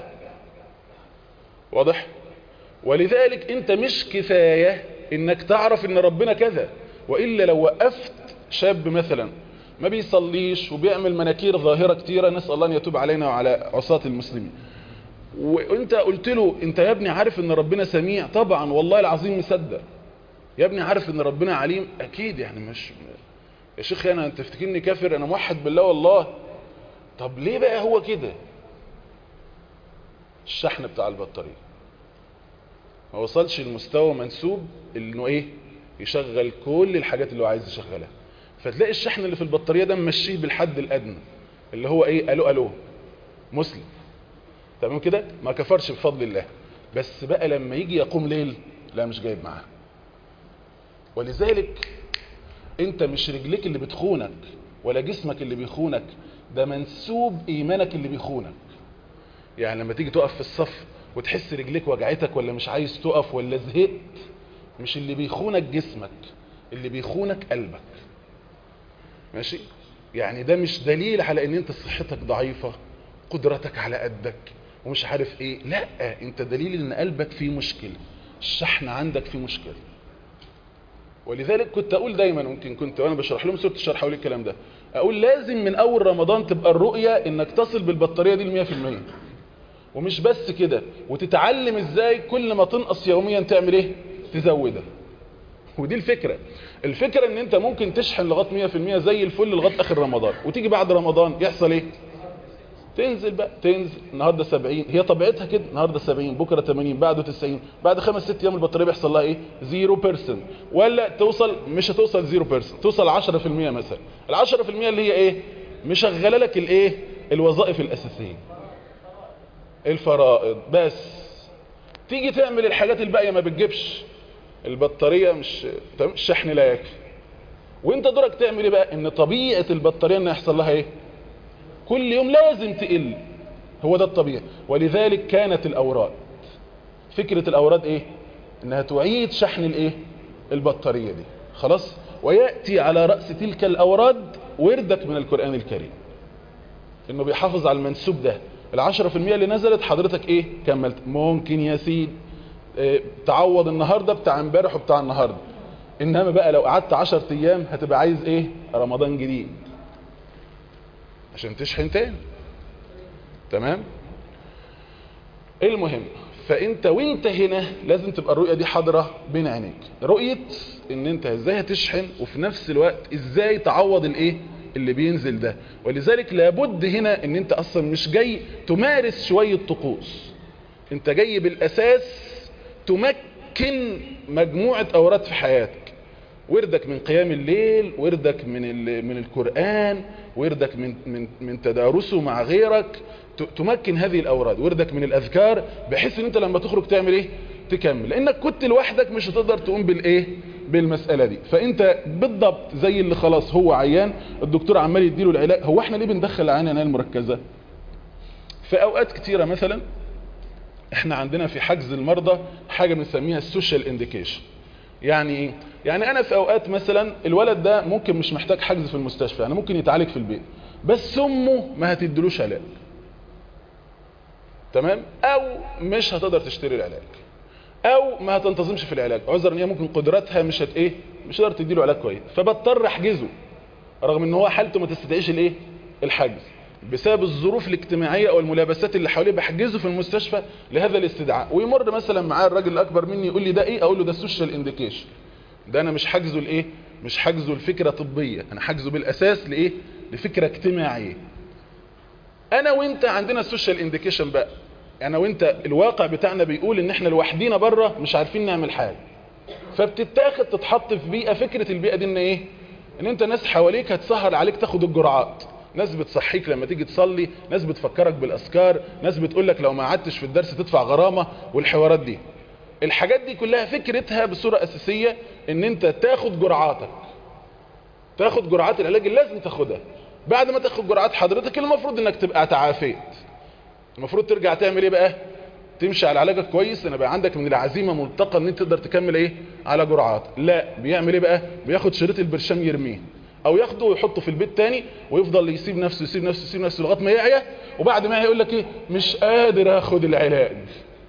واضح ولذلك انت مش كفاية انك تعرف ان ربنا كذا وإلا لو وقفت شاب مثلا ما بيصليش وبيعمل مناكير ظاهرة كتيرة نسأل الله ان يتوب علينا وعلى عصاة المسلمين وانت قلت له انت يا ابني عارف ان ربنا سميع طبعا والله العظيم مصدق يا ابني عارف ان ربنا عليم اكيد يعني مش يا شيخ انا انت تفتكرني كافر انا موحد بالله والله طب ليه بقى هو كده الشحن بتاع البطارية ما وصلش المستوى منسوب انه ايه يشغل كل الحاجات اللي هو عايز يشغلها فتلاقي الشحن اللي في البطارية ده ممشيه بالحد الادنى اللي هو ايه الو الو مسلم تمام كده ما كفرش بفضل الله بس بقى لما يجي يقوم ليل لا مش جايب معاه ولذلك انت مش رجليك اللي بتخونك ولا جسمك اللي بيخونك ده منسوب ايمانك اللي بيخونك يعني لما تيجي تقف في الصف وتحس رجليك وجعتك ولا مش عايز تقف ولا زهقت مش اللي بيخونك جسمك اللي بيخونك قلبك ماشي يعني ده مش دليل على ان انت صحتك ضعيفة قدرتك على قدك ومش عارف ايه لا انت دليل ان قلبك فيه مشكلة الشحن عندك فيه مشكلة ولذلك كنت اقول دايما ممكن كنت وانا بشرح لهم سوره الشرح حول الكلام ده اقول لازم من اول رمضان تبقى الرؤية انك تصل بالبطارية دي المية في المية ومش بس كده وتتعلم ازاي كل ما تنقص يوميا تعمل ايه تزودها ودي الفكرة الفكرة ان انت ممكن تشحن لغاية 100% زي الفل لغاية اخر رمضان وتيجي بعد رمضان يحصل ايه تنزل بقى تنزل النهاردة 70 هي طبيعتها كده النهاردة 70 بكرة 80 بعده 90 بعد خمس ست ايام البطارية بيحصل لها ايه 0% ولا توصل مش هتوصل 0% توصل 10% مثلا ال 10% اللي هي ايه مشغله لك الايه الوظائف الاساسية الفرائض بس تيجي تعمل الحاجات الباقية ما بتجيبش البطارية مش الشحن لا يكفي وانت دورك تعمل ايه بقى ان طبيعة البطارية ان يحصل لها ايه كل يوم لازم تقل هو ده الطبيعي ولذلك كانت الاوراد فكرة الاوراد ايه انها تعيد شحن الايه البطارية دي خلاص ويأتي على رأس تلك الاوراد وردك من القرآن الكريم انه بيحافظ على المنسوب ده العشرة في المية اللي نزلت حضرتك ايه كملت ممكن يا سيد اه تعوض النهاردة بتاع امبارح وبتاع النهاردة انما بقى لو قعدت عشر ايام هتبقى عايز ايه رمضان جديد عشان تشحن تاني تمام المهم فانت وانت هنا لازم تبقى الرؤية دي حاضرة بين عينيك رؤية ان انت ازاي هتشحن وفي نفس الوقت ازاي تعوض الايه اللي بينزل ده ولذلك لابد هنا ان انت اصلا مش جاي تمارس شوية طقوس انت جاي بالاساس تمكن مجموعة اوراد في حياتك وردك من قيام الليل وردك من ال- من القرآن وردك من من من تدارسه مع غيرك ت- تمكن هذه الاوراد وردك من الاذكار بحيث ان انت لما تخرج تعمل ايه تكمل لانك كنت لوحدك مش هتقدر تقوم بالايه بالمسألة دي فانت بالضبط زي اللي خلاص هو عيان الدكتور عمال يديله العلاج هو احنا ليه بندخل العيان عنايه المركزه في اوقات كتيرة مثلا احنا عندنا في حجز المرضى حاجة بنسميها السوشيال انديكيشن يعني ايه يعني انا في اوقات مثلا الولد ده ممكن مش محتاج حجز في المستشفى يعني ممكن يتعالج في البيت بس امه ما هتدلوش علاج تمام او مش هتقدر تشتري العلاج او ما هتنتظمش في العلاج عذر ان هي ممكن قدراتها مش هت ايه مش هتقدر تديله علاج كويس فبضطر احجزه رغم ان هو حالته ما تستدعيش الايه الحجز بسبب الظروف الاجتماعية او الملابسات اللي حواليه بحجزه في المستشفى لهذا الاستدعاء ويمر مثلا معاه الراجل الاكبر مني يقول لي ده ايه اقول له ده السوشيال انديكيشن ده انا مش حاجزه لايه مش حاجزه لفكرة طبية انا حاجزه بالاساس لايه لفكرة اجتماعية انا وانت عندنا السوشيال انديكيشن بقى انا وانت الواقع بتاعنا بيقول ان احنا لوحدينا بره مش عارفين نعمل حاجة فبتتاخد تتحط في بيئة فكرة البيئة دي ان ايه ان انت ناس حواليك هتسهر عليك تاخد الجرعات ناس بتصحيك لما تيجي تصلي ناس بتفكرك بالاذكار ناس بتقولك لو ما قعدتش في الدرس تدفع غرامة والحوارات دي الحاجات دي كلها فكرتها بصورة اساسية ان انت تاخد جرعاتك تاخد جرعات العلاج اللي لازم تاخدها بعد ما تاخد جرعات حضرتك المفروض انك تبقى تعافيت المفروض ترجع تعمل ايه بقى تمشي على علاجك كويس انا بقى عندك من العزيمه ملتقى ان انت تقدر تكمل ايه على جرعات لا بيعمل ايه بقى بياخد شريط البرشام يرميه او ياخده ويحطه في البيت تاني ويفضل يسيب نفسه يسيب نفسه يسيب نفسه لغايه ما يعيا وبعد ما يعيا يقول لك ايه مش قادر اخد العلاج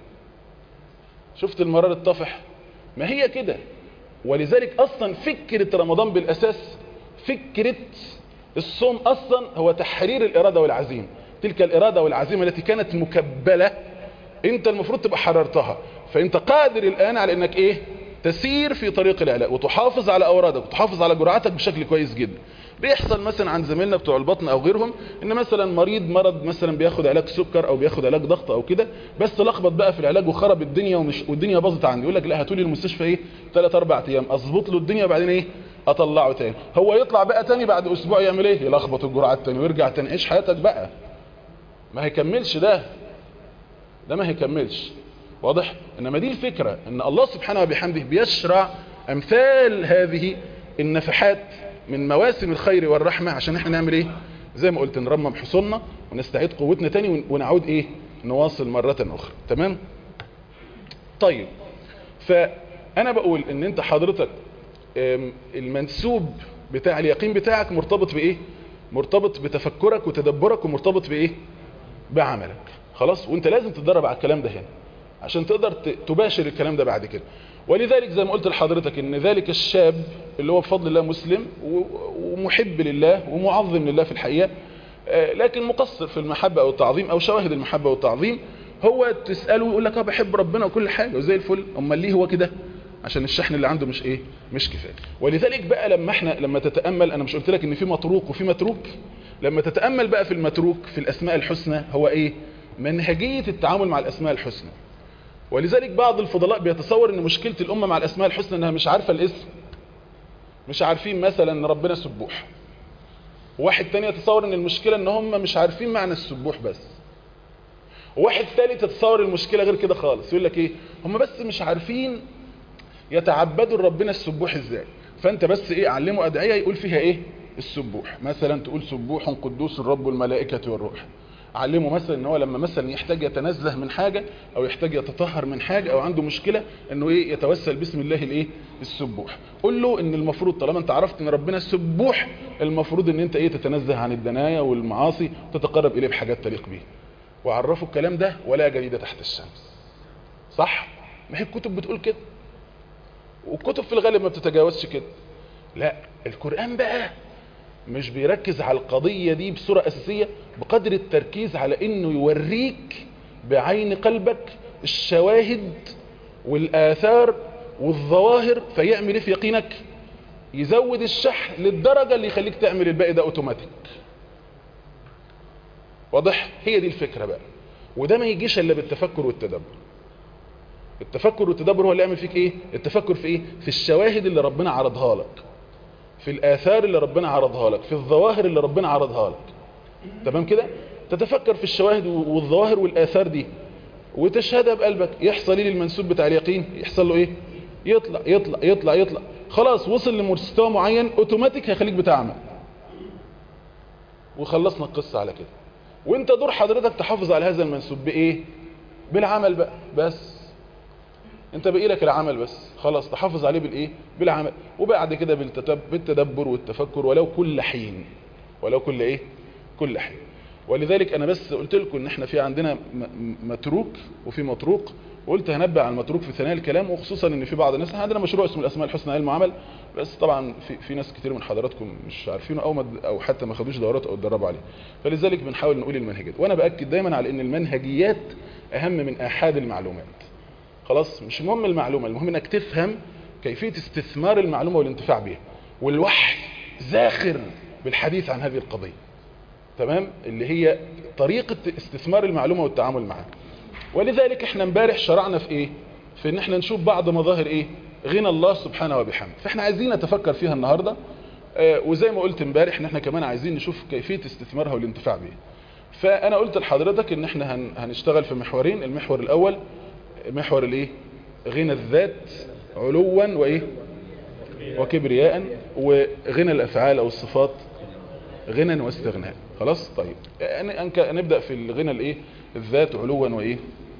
شفت المرار الطفح ما هي كده ولذلك اصلا فكره رمضان بالاساس فكره الصوم اصلا هو تحرير الاراده والعزيمه تلك الاراده والعزيمه التي كانت مكبله انت المفروض تبقى حررتها فانت قادر الان على انك ايه تسير في طريق العلاج وتحافظ على اورادك وتحافظ على جرعاتك بشكل كويس جدا بيحصل مثلا عند زميلنا بتوع البطن او غيرهم ان مثلا مريض مرض مثلا بياخد علاج سكر او بياخد علاج ضغط او كده بس لخبط بقى في العلاج وخرب الدنيا ومش والدنيا باظت عنده يقول لك لا هاتولي المستشفى ايه 3 4 ايام اظبط له الدنيا وبعدين ايه اطلعه تاني هو يطلع بقى تاني بعد اسبوع يعمل ايه يلخبط الجرعات تاني ويرجع تاني عيش حياتك بقى ما هيكملش ده ده ما هيكملش واضح انما دي الفكرة ان الله سبحانه وبحمده بيشرع امثال هذه النفحات من مواسم الخير والرحمة عشان احنا نعمل ايه زي ما قلت نرمم حصولنا ونستعيد قوتنا تاني ونعود ايه نواصل مرة اخرى تمام طيب فانا بقول ان انت حضرتك المنسوب بتاع اليقين بتاعك مرتبط بايه مرتبط بتفكرك وتدبرك ومرتبط بايه بعملك خلاص وانت لازم تتدرب على الكلام ده هنا عشان تقدر تباشر الكلام ده بعد كده ولذلك زي ما قلت لحضرتك ان ذلك الشاب اللي هو بفضل الله مسلم ومحب لله ومعظم لله في الحقيقة لكن مقصر في المحبة او التعظيم او شواهد المحبة والتعظيم هو تسأله ويقول لك اه بحب ربنا وكل حاجة وزي الفل امال ليه هو كده عشان الشحن اللي عنده مش ايه مش كفايه ولذلك بقى لما احنا لما تتامل انا مش قلت لك ان في مطروق وفي متروك لما تتامل بقى في المتروك في الاسماء الحسنى هو ايه منهجيه التعامل مع الاسماء الحسنى ولذلك بعض الفضلاء بيتصور ان مشكله الامه مع الاسماء الحسنى انها مش عارفه الاسم مش عارفين مثلا ان ربنا سبوح واحد تاني يتصور ان المشكله ان هم مش عارفين معنى السبوح بس وواحد ثالث يتصور المشكله غير كده خالص يقول لك ايه هم بس مش عارفين يتعبدوا لربنا السبوح ازاي فانت بس ايه علمه ادعيه يقول فيها ايه السبوح مثلا تقول سبوح قدوس الرب الملائكه والروح علمه مثلا ان هو لما مثلا يحتاج يتنزه من حاجة او يحتاج يتطهر من حاجة او عنده مشكلة انه ايه يتوسل باسم الله الايه السبوح قول له ان المفروض طالما انت عرفت ان ربنا السبوح المفروض ان انت ايه تتنزه عن الدنايا والمعاصي وتتقرب اليه بحاجات تليق به وعرفوا الكلام ده ولا جديدة تحت الشمس صح ما هي الكتب بتقول كده والكتب في الغالب ما بتتجاوزش كده لا القرآن بقى مش بيركز على القضية دي بصورة أساسية بقدر التركيز على انه يوريك بعين قلبك الشواهد والآثار والظواهر فيعمل ايه في يقينك يزود الشحن للدرجة اللي يخليك تعمل الباقي ده اوتوماتيك واضح هي دي الفكرة بقى وده ما يجيش الا بالتفكر والتدبر التفكر والتدبر هو اللي يعمل فيك ايه التفكر في ايه في الشواهد اللي ربنا عرضها لك في الاثار اللي ربنا عرضها لك في الظواهر اللي ربنا عرضها لك تمام كده تتفكر في الشواهد والظواهر والاثار دي وتشهدها بقلبك يحصل ايه للمنسوب بتاع اليقين يحصل له ايه يطلع يطلع يطلع يطلع خلاص وصل لمستوى معين اوتوماتيك هيخليك بتعمل وخلصنا القصة على كده وانت دور حضرتك تحافظ على هذا المنسوب بايه بالعمل بقى بس انت بقي لك العمل بس خلاص تحافظ عليه بالايه بالعمل وبعد كده بالتتب... بالتدبر والتفكر ولو كل حين ولو كل ايه كل حين ولذلك انا بس قلت لكم ان احنا في عندنا م- متروك وفي مطروق وقلت هنبه على المتروك في ثنايا الكلام وخصوصا ان في بعض الناس احنا عندنا مشروع اسمه الاسماء الحسنى علم وعمل بس طبعا في في ناس كتير من حضراتكم مش عارفينه او مد او حتى ما خدوش دورات او اتدربوا عليه فلذلك بنحاول نقول المنهجات وانا باكد دايما على ان المنهجيات اهم من احاد المعلومات خلاص مش مهم المعلومه المهم انك تفهم كيفيه استثمار المعلومه والانتفاع بها والوحي زاخر بالحديث عن هذه القضيه تمام اللي هي طريقه استثمار المعلومه والتعامل معها ولذلك احنا امبارح شرعنا في ايه في ان احنا نشوف بعض مظاهر ايه غنى الله سبحانه وبحمده فاحنا عايزين نتفكر فيها النهارده آه وزي ما قلت امبارح ان احنا كمان عايزين نشوف كيفيه استثمارها والانتفاع بيها فانا قلت لحضرتك ان احنا هن هنشتغل في محورين المحور الاول محور الايه غنى الذات علوا وايه وكبرياء وغنى الافعال او الصفات غنى واستغناء خلاص طيب يعني أنك- نبدا في الغنى الايه الذات علوا وايه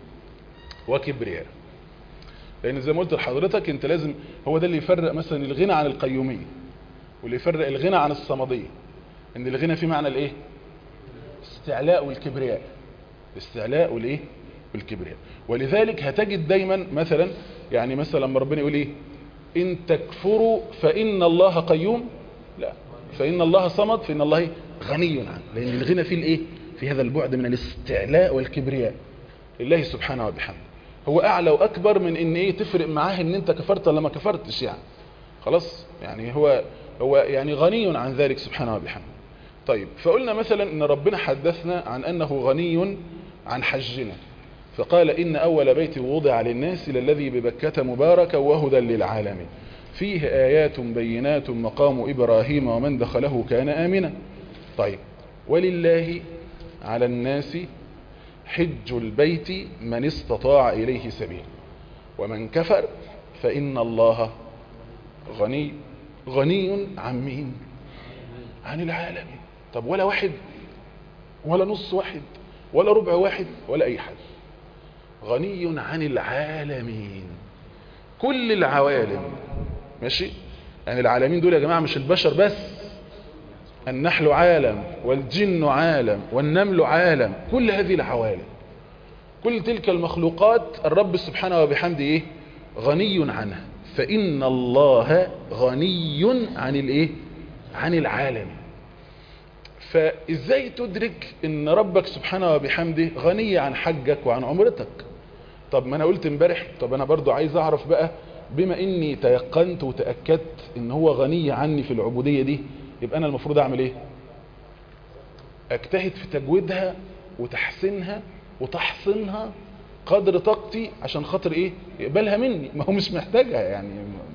وكبرياء لان زي ما قلت لحضرتك انت لازم هو ده اللي يفرق مثلا الغنى عن القيوميه واللي يفرق الغنى عن الصمديه ان الغنى فيه معنى الايه استعلاء والكبرياء الاستعلاء والايه والكبرياء ولذلك هتجد دايما مثلا يعني مثلا لما ربنا يقول ايه ان تكفروا فان الله قيوم لا فان الله صمد فان الله إيه؟ غني عنه لان الغنى فيه الايه في هذا البعد من الاستعلاء والكبرياء لله سبحانه وبحمده هو اعلى واكبر من ان ايه تفرق معاه ان انت كفرت ولا ما كفرتش يعني خلاص يعني هو هو يعني غني عن ذلك سبحانه وبحمده طيب فقلنا مثلا ان ربنا حدثنا عن انه غني عن حجنا فقال إن أول بيت وضع للناس للذي ببكة مباركا وهدى للعالمين فيه آيات بينات مقام إبراهيم ومن دخله كان آمنا طيب ولله على الناس حج البيت من استطاع إليه سبيل ومن كفر فإن الله غني غني عن مين عن العالمين طب ولا واحد ولا نص واحد ولا ربع واحد ولا أي حد غني عن العالمين كل العوالم ماشي يعني العالمين دول يا جماعة مش البشر بس النحل عالم والجن عالم والنمل عالم كل هذه العوالم كل تلك المخلوقات الرب سبحانه وبحمده ايه غني عنها فإن الله غني عن الايه عن العالم فازاي تدرك ان ربك سبحانه وبحمده غني عن حجك وعن عمرتك طب ما انا قلت امبارح طب انا برضو عايز اعرف بقى بما اني تيقنت وتأكدت ان هو غني عني في العبودية دي يبقى انا المفروض اعمل ايه اجتهد في تجويدها وتحسينها وتحصينها قدر طاقتي عشان خاطر ايه يقبلها مني ما هو مش محتاجها يعني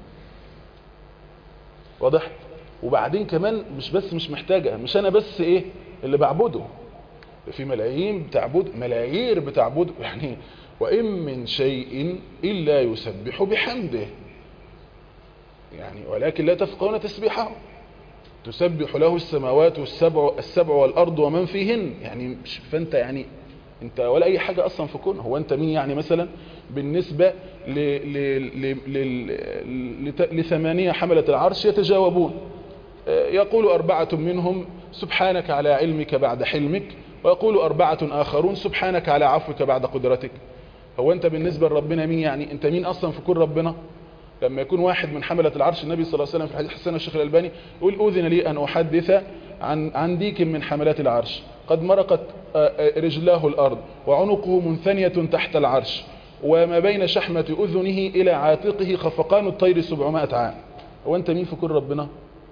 واضح وبعدين كمان مش بس مش محتاجها مش انا بس ايه اللي بعبده في ملايين بتعبد ملايير بتعبده يعني وإن من شيء إلا يسبح بحمده يعني ولكن لا تفقهون تسبيحه تسبح له السماوات والسبع السبع والأرض ومن فيهن يعني مش فأنت يعني انت ولا اي حاجة اصلا في كون هو انت مين يعني مثلا بالنسبة ل ل ل ل لثمانية حملة العرش يتجاوبون يقول أربعة منهم سبحانك على علمك بعد حلمك ويقول أربعة آخرون سبحانك على عفوك بعد قدرتك هو أنت بالنسبة لربنا مين يعني أنت مين أصلا في كل ربنا لما يكون واحد من حملة العرش النبي صلى الله عليه وسلم في الحديث حسن الشيخ الألباني يقول أذن لي أن أحدث عن, عن ديك من حملات العرش قد مرقت رجلاه الأرض وعنقه منثنية تحت العرش وما بين شحمة أذنه إلى عاتقه خفقان الطير سبعمائة عام هو انت مين في كون ربنا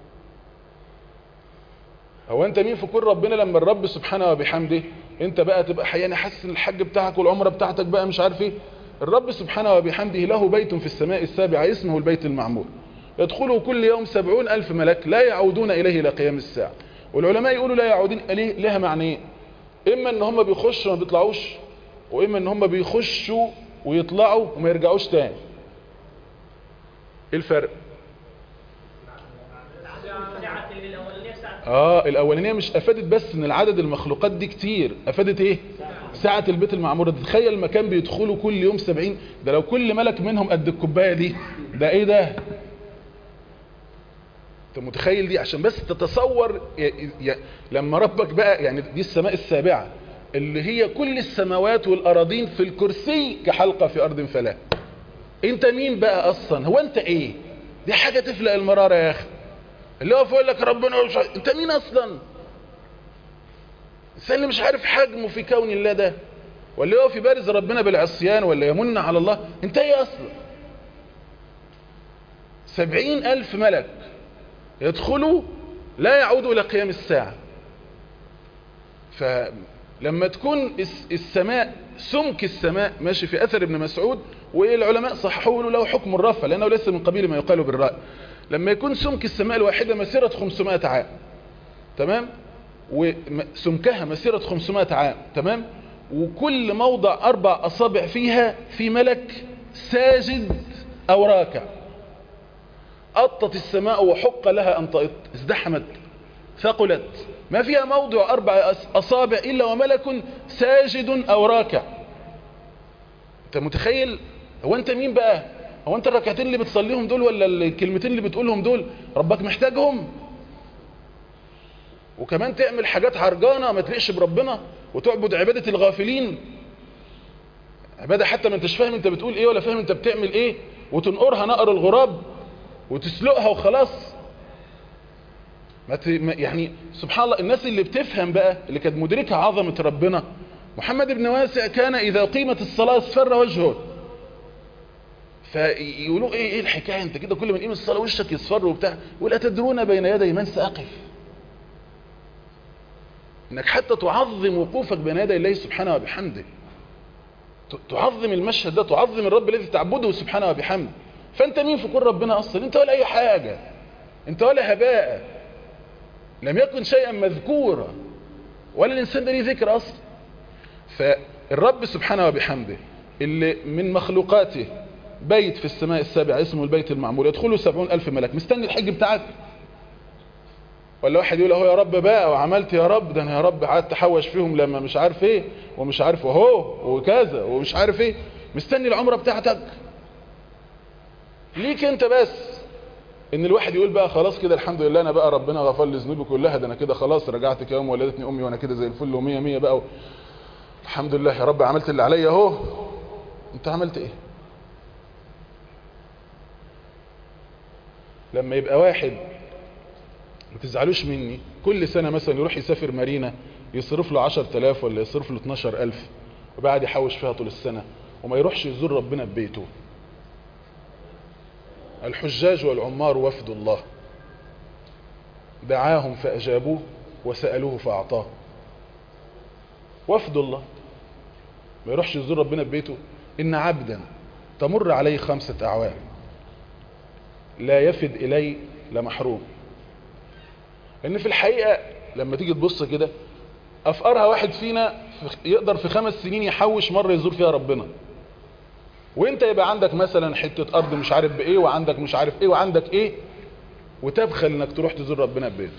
هو انت مين في كون ربنا لما الرب سبحانه وبحمده انت بقى تبقى حياني حاسس ان الحج بتاعك والعمره بتاعتك بقى مش عارف ايه الرب سبحانه وبحمده له بيت في السماء السابعة اسمه البيت المعمور يدخله كل يوم سبعون ألف ملك لا يعودون إليه إلى قيام الساعة والعلماء يقولوا لا يعودون إليه لها معنيين إما إن هم بيخشوا ما بيطلعوش وإما إن هم بيخشوا ويطلعوا وما يرجعوش تاني إيه الفرق اه الاولانيه مش افادت بس ان العدد المخلوقات دي كتير افادت ايه ساعة البيت المعمور ده تخيل مكان بيدخلوا كل يوم سبعين ده لو كل ملك منهم قد الكوباية دي ده ايه ده انت متخيل دي عشان بس تتصور ي... ي... لما ربك بقى يعني دي السماء السابعة اللي هي كل السماوات والأراضين في الكرسي كحلقة في أرض فلا انت مين بقى أصلا هو انت ايه دي حاجة تفلق المرارة يا أخي اللي هو يقول لك ربنا مش انت مين أصلا الإنسان اللي مش عارف حجمه في كون الله ده ولا هو في بارز ربنا بالعصيان ولا يمن على الله انت ايه أصلا سبعين ألف ملك يدخلوا لا يعودوا إلى قيام الساعة فلما تكون السماء سمك السماء ماشي في أثر ابن مسعود والعلماء صححوا له له حكم الرفع لأنه ليس من قبيل ما يقال بالرأي لما يكون سمك السماء الواحدة مسيرة 500 عام تمام وسمكها مسيرة 500 عام تمام وكل موضع أربع أصابع فيها في ملك ساجد أو راكع أطت السماء وحق لها أن تأط ازدحمت ثقلت ما فيها موضع أربع أصابع إلا وملك ساجد أو راكع أنت متخيل هو أنت مين بقى هو أنت الركعتين اللي بتصليهم دول ولا الكلمتين اللي بتقولهم دول ربك محتاجهم وكمان تعمل حاجات عرجانة ما تليقش بربنا وتعبد عبادة الغافلين عبادة حتى ما انتش فاهم انت بتقول ايه ولا فاهم انت بتعمل ايه وتنقرها نقر الغراب وتسلقها وخلاص ما ت... يعني سبحان الله الناس اللي بتفهم بقى اللي كانت مدركة عظمة ربنا محمد بن واسع كان إذا قيمت الصلاة اصفر وجهه فيقولوا ايه ايه الحكاية انت كده كل من قيم الصلاة وشك يصفر وبتاع يقول أتدرون بين يدي من سأقف انك حتى تعظم وقوفك بين يدي الله سبحانه وبحمده تعظم المشهد ده تعظم الرب الذي تعبده سبحانه وبحمده فانت مين في كل ربنا اصلا انت ولا اي حاجة انت ولا هباء لم يكن شيئا مذكورا ولا الانسان ده ليه ذكر اصلا فالرب سبحانه وبحمده اللي من مخلوقاته بيت في السماء السابعة اسمه البيت المعمور يدخله سبعون الف ملك مستني الحج بتاعك ولا واحد يقول اهو يا رب بقى وعملت يا رب ده انا يا رب قعدت احوش فيهم لما مش عارف ايه ومش عارف اهو وكذا ومش عارف ايه مستني العمره بتاعتك ليك انت بس ان الواحد يقول بقى خلاص كده الحمد لله انا بقى ربنا غفر لي ذنوبي كلها ده انا كده خلاص رجعت كيوم ولدتني امي وانا كده زي الفل ومية مية بقى و... الحمد لله يا رب عملت اللي عليا اهو انت عملت ايه لما يبقى واحد ما تزعلوش مني كل سنة مثلا يروح يسافر مارينا يصرف له 10000 ولا يصرف له 12000 وبعد يحوش فيها طول السنة وما يروحش يزور ربنا ببيته الحجاج والعمار وفد الله دعاهم فأجابوه وسألوه فأعطاه وفد الله ما يروحش يزور ربنا ببيته إن عبدا تمر عليه خمسة أعوام لا يفد إلي لمحروم لأن في الحقيقة لما تيجي تبص كده أفقرها واحد فينا يقدر في خمس سنين يحوش مرة يزور فيها ربنا وانت يبقى عندك مثلا حتة ارض مش عارف بايه وعندك مش عارف ايه وعندك ايه وتبخل انك تروح تزور ربنا ببيته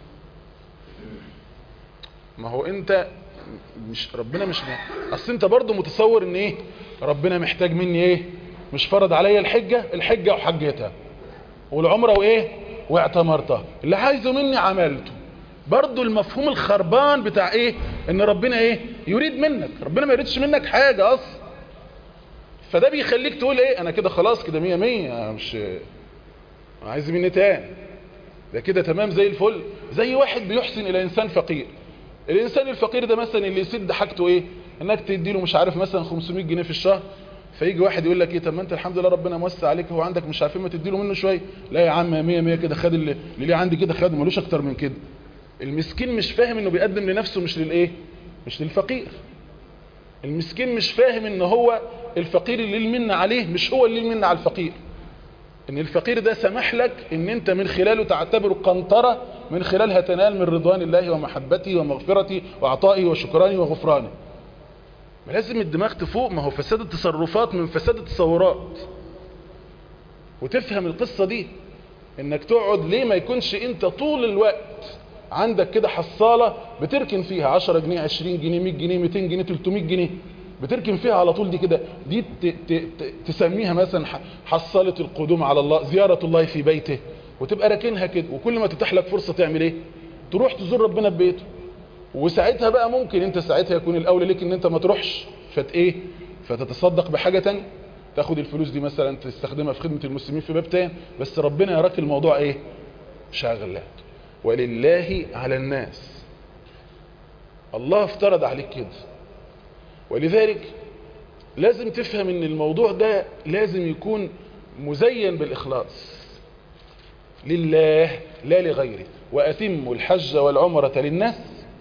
ما هو انت مش ربنا مش اصل انت برضو متصور ان ايه ربنا محتاج مني ايه مش فرض عليا الحجة الحجة وحجتها والعمرة وايه واعتمرتها اللي عايزه مني عملته برضو المفهوم الخربان بتاع ايه ان ربنا ايه يريد منك ربنا ما يريدش منك حاجة اصلا فده بيخليك تقول ايه انا كده خلاص كده مية مية أنا مش عايز مني تاني ده كده تمام زي الفل زي واحد بيحسن الى انسان فقير الانسان الفقير ده مثلا اللي يسد حاجته ايه انك تديله مش عارف مثلا 500 جنيه في الشهر فيجي واحد يقول لك ايه طب ما انت الحمد لله ربنا موسع عليك هو عندك مش عارفين ما تديله منه شويه لا يا عم 100 100 كده خد اللي اللي ليه عندي كده خد ملوش اكتر من كده المسكين مش فاهم انه بيقدم لنفسه مش للايه مش للفقير المسكين مش فاهم ان هو الفقير اللي المنة عليه مش هو اللي المنة على الفقير ان الفقير ده سمح لك ان انت من خلاله تعتبره قنطرة من خلالها تنال من رضوان الله ومحبته ومغفرته وعطائه وشكرانه وغفرانه ما لازم الدماغ تفوق ما هو فساد التصرفات من فساد التصورات وتفهم القصة دي انك تقعد ليه ما يكونش انت طول الوقت عندك كده حصالة بتركن فيها 10 جنيه 20 جنيه 100 جنيه 200 جنيه 300 جنيه بتركن فيها على طول دي كده دي ت ت ت تسميها مثلا حصالة القدوم على الله زيارة الله في بيته وتبقى راكنها كده وكل ما تتاح لك فرصة تعمل ايه تروح تزور ربنا ببيته وساعتها بقى ممكن انت ساعتها يكون الاولى ليك ان انت ما تروحش فت ايه فتتصدق بحاجة تانية تاخد الفلوس دي مثلا تستخدمها في خدمة المسلمين في باب تاني بس ربنا يراك الموضوع ايه شاغلك ولله على الناس الله افترض عليك كده ولذلك لازم تفهم ان الموضوع ده لازم يكون مزين بالإخلاص لله لا لغيره وأتموا الحج والعمرة للناس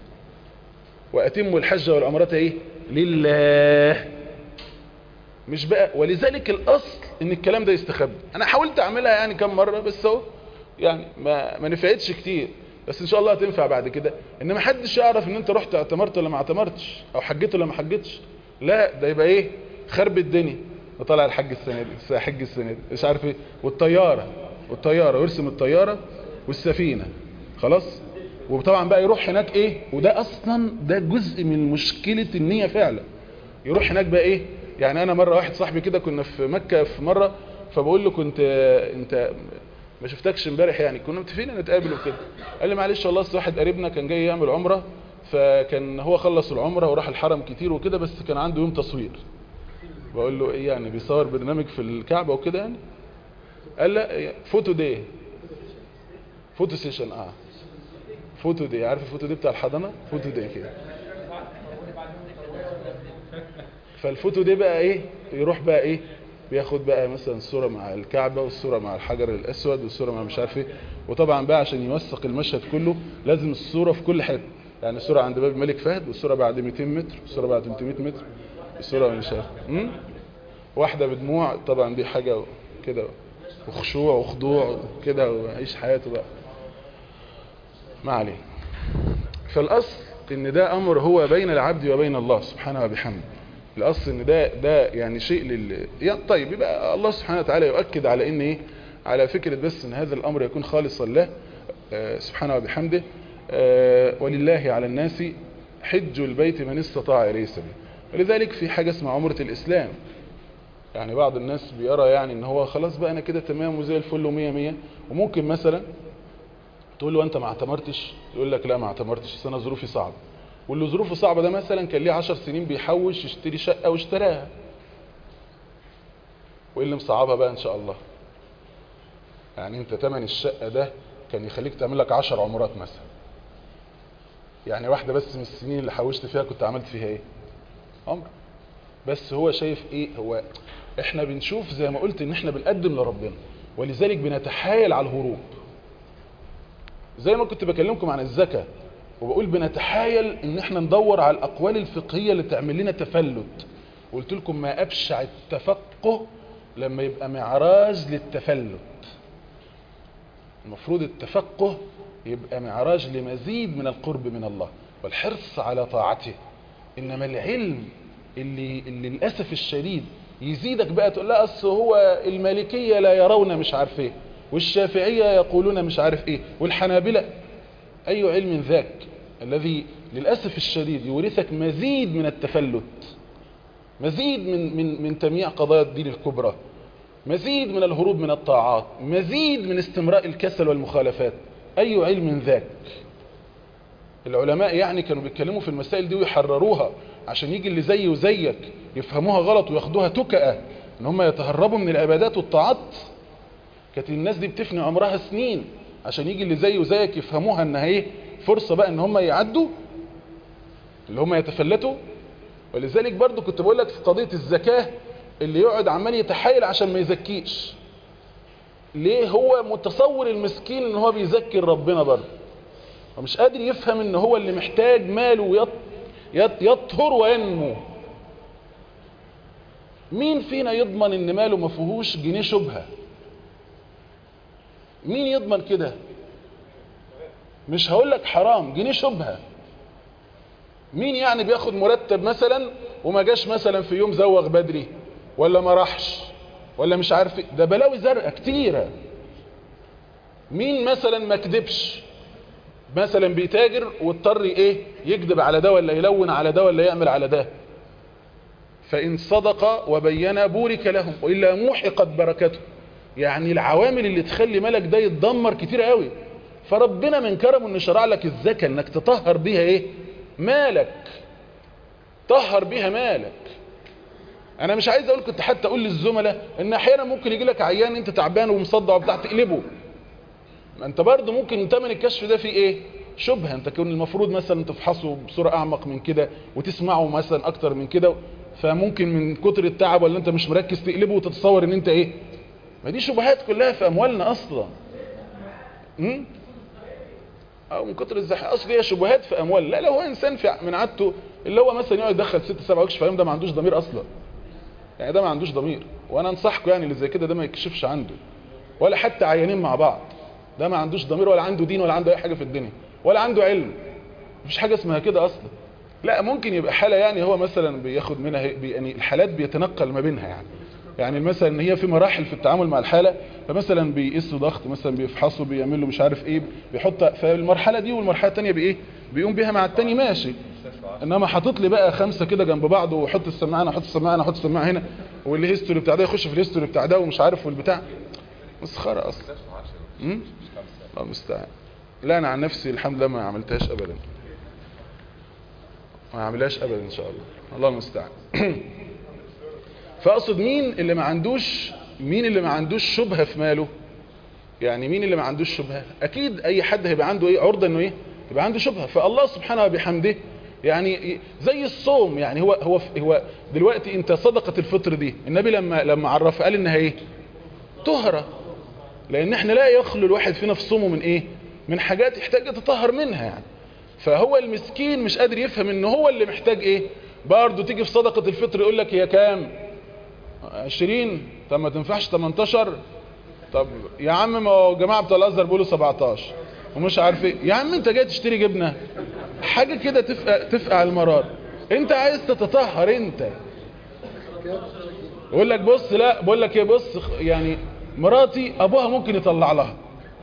وأتموا الحج والعمرة ايه لله مش بقى ولذلك الأصل ان الكلام ده يستخبى انا حاولت اعملها يعني كم مرة بس اهو يعني ما, ما نفعتش كتير بس ان شاء الله هتنفع بعد كده ان ما حدش يعرف ان انت رحت اعتمرت ولا ما اعتمرتش او حجيت ولا ما حجيتش لا ده يبقى ايه خرب الدنيا وطلع الحج السنه دي حج السنه دي مش عارف ايه والطياره والطياره ويرسم الطياره والسفينه خلاص وطبعا بقى يروح هناك ايه وده اصلا ده جزء من مشكله النيه فعلا يروح هناك بقى ايه يعني انا مره واحد صاحبي كده كنا في مكه في مره فبقول له كنت انت ما شفتكش امبارح يعني كنا متفقين نتقابل وكده قال لي معلش والله اصل واحد قريبنا كان جاي يعمل عمره فكان هو خلص العمره وراح الحرم كتير وكده بس كان عنده يوم تصوير بقول له ايه يعني بيصور برنامج في الكعبه وكده يعني قال لا فوتو دي فوتو سيشن اه فوتو دي عارف الفوتو دي بتاع الحضانه فوتو دي كده فالفوتو دي بقى ايه يروح بقى ايه بياخد بقى مثلا الصورة مع الكعبة والصورة مع الحجر الأسود والصورة مع مش عارف ايه وطبعا بقى عشان يوثق المشهد كله لازم الصورة في كل حته يعني الصورة عند باب الملك فهد والصورة بعد 200 متر والصورة بعد 300 متر الصورة مش عارف واحدة بدموع طبعا دي حاجة كده وخشوع وخضوع كده وعيش حياته بقى ما عليه فالأصل ان ده أمر هو بين العبد وبين الله سبحانه وبحمده الاصل ان ده ده يعني شيء لل يعني طيب يبقى الله سبحانه وتعالى يؤكد على ان ايه على فكرة بس ان هذا الامر يكون خالصا له آه سبحانه وبحمده آه ولله على الناس حج البيت من استطاع اليه سبيل ولذلك في حاجة اسمها عمرة الاسلام يعني بعض الناس بيرى يعني ان هو خلاص بقى انا كده تمام وزي الفل ومية مية وممكن مثلا تقول له انت ما اعتمرتش يقول لك لا ما اعتمرتش بس انا ظروفي صعبه واللي ظروفه صعبة ده مثلا كان ليه عشر سنين بيحوش يشتري شقة واشتراها وايه اللي مصعبها بقى ان شاء الله يعني انت تمن الشقة ده كان يخليك تعمل لك عشر عمرات مثلا يعني واحدة بس من السنين اللي حوشت فيها كنت عملت فيها ايه عمر بس هو شايف ايه هو احنا بنشوف زي ما قلت ان احنا بنقدم لربنا ولذلك بنتحايل على الهروب زي ما كنت بكلمكم عن الزكاه وبقول بنتحايل ان احنا ندور على الاقوال الفقهية اللي تعمل لنا تفلت قلت لكم ما ابشع التفقه لما يبقى معراج للتفلت المفروض التفقه يبقى معراج لمزيد من القرب من الله والحرص على طاعته انما العلم اللي, اللي للأسف الشديد يزيدك بقى تقول لا اصل هو المالكية لا يرون مش عارف ايه والشافعية يقولون مش عارف ايه والحنابلة اي علم ذاك الذي للأسف الشديد يورثك مزيد من التفلت مزيد من, من, من تمييع قضايا الدين الكبرى مزيد من الهروب من الطاعات مزيد من استمراء الكسل والمخالفات أي علم ذاك العلماء يعني كانوا بيتكلموا في المسائل دي ويحرروها عشان يجي اللي زي وزيك يفهموها غلط وياخدوها تكأة ان هم يتهربوا من العبادات والطاعات كانت الناس دي بتفني عمرها سنين عشان يجي اللي زي وزيك يفهموها انها ايه فرصة بقى ان هم يعدوا اللي هم يتفلتوا ولذلك برضو كنت بقول لك في قضية الزكاة اللي يقعد عمال يتحايل عشان ما يزكيش ليه هو متصور المسكين ان هو بيزكي ربنا برضه ومش قادر يفهم ان هو اللي محتاج ماله يط يط يطهر وينمو مين فينا يضمن ان ماله ما فيهوش جنيه شبهه مين يضمن كده مش هقول لك حرام جنيه شبهه مين يعني بياخد مرتب مثلا وما جاش مثلا في يوم زوغ بدري ولا ما راحش ولا مش عارف إيه؟ ده بلاوي زرقاء كتيره مين مثلا ما كدبش مثلا بيتاجر واضطر ايه يكذب على ده ولا يلون على ده ولا يعمل على ده فإن صدق وبين بورك لهم وإلا موحقت بركته يعني العوامل اللي تخلي ملك ده يتدمر كتير قوي فربنا من كرمه ان شرع لك الزكاة انك تطهر بيها ايه مالك طهر بيها مالك انا مش عايز اقول كنت حتى اقول للزملاء ان احيانا ممكن يجي لك عيان انت تعبان ومصدع وبتاع تقلبه ما انت برضه ممكن تمن الكشف ده فيه ايه شبهه انت كون المفروض مثلا تفحصه بصوره اعمق من كده وتسمعه مثلا اكتر من كده فممكن من كتر التعب ولا انت مش مركز تقلبه وتتصور ان انت ايه ما دي شبهات كلها في اموالنا اصلا امم او من كتر الزحمه اصل هي شبهات في اموال لا لو هو انسان في من عادته اللي هو مثلا يقعد يدخل ست سبع وكش في يوم ده ما عندوش ضمير اصلا يعني ده ما عندوش ضمير وانا انصحكم يعني اللي زي كده ده ما يكشفش عنده ولا حتى عيانين مع بعض ده ما عندوش ضمير ولا عنده دين ولا عنده اي حاجه في الدنيا ولا عنده علم مفيش حاجه اسمها كده اصلا لا ممكن يبقى حاله يعني هو مثلا بياخد منها بي يعني الحالات بيتنقل ما بينها يعني يعني مثلا ان هي في مراحل في التعامل مع الحاله فمثلا بيقيسوا ضغط مثلا بيفحصوا بيعملوا مش عارف ايه بيحط فالمرحله دي والمرحله الثانيه بايه بيقوم بيها مع الثاني ماشي انما حاطط لي بقى خمسه كده جنب بعض وحط السماعه هنا حط السماعه هنا حط السماعه هنا والهيستوري بتاع ده يخش في الهيستوري بتاع ده ومش عارف والبتاع مسخره اصلا امم الله المستعان لا انا عن نفسي الحمد لله ما عملتهاش ابدا ما عملهاش ابدا ان شاء الله الله المستعان فاقصد مين اللي ما عندوش مين اللي ما عندوش شبهه في ماله يعني مين اللي ما عندوش شبهه اكيد اي حد هيبقى عنده ايه عرضه انه ايه يبقى عنده شبهه فالله سبحانه وبحمده يعني زي الصوم يعني هو هو هو دلوقتي انت صدقه الفطر دي النبي لما لما عرف قال انها ايه طهره لان احنا لا يخلو الواحد فينا في صومه من ايه من حاجات يحتاج يتطهر منها يعني فهو المسكين مش قادر يفهم ان هو اللي محتاج ايه برضه تيجي في صدقه الفطر يقول لك هي كام 20 طب ما تنفعش 18 طب يا عم ما هو جماعه بتوع الازهر بيقولوا 17 ومش عارف ايه يا عم انت جاي تشتري جبنه حاجه كده تفقع تفقع المرار انت عايز تتطهر انت يقول لك بص لا بقول لك ايه بص يعني مراتي ابوها ممكن يطلع لها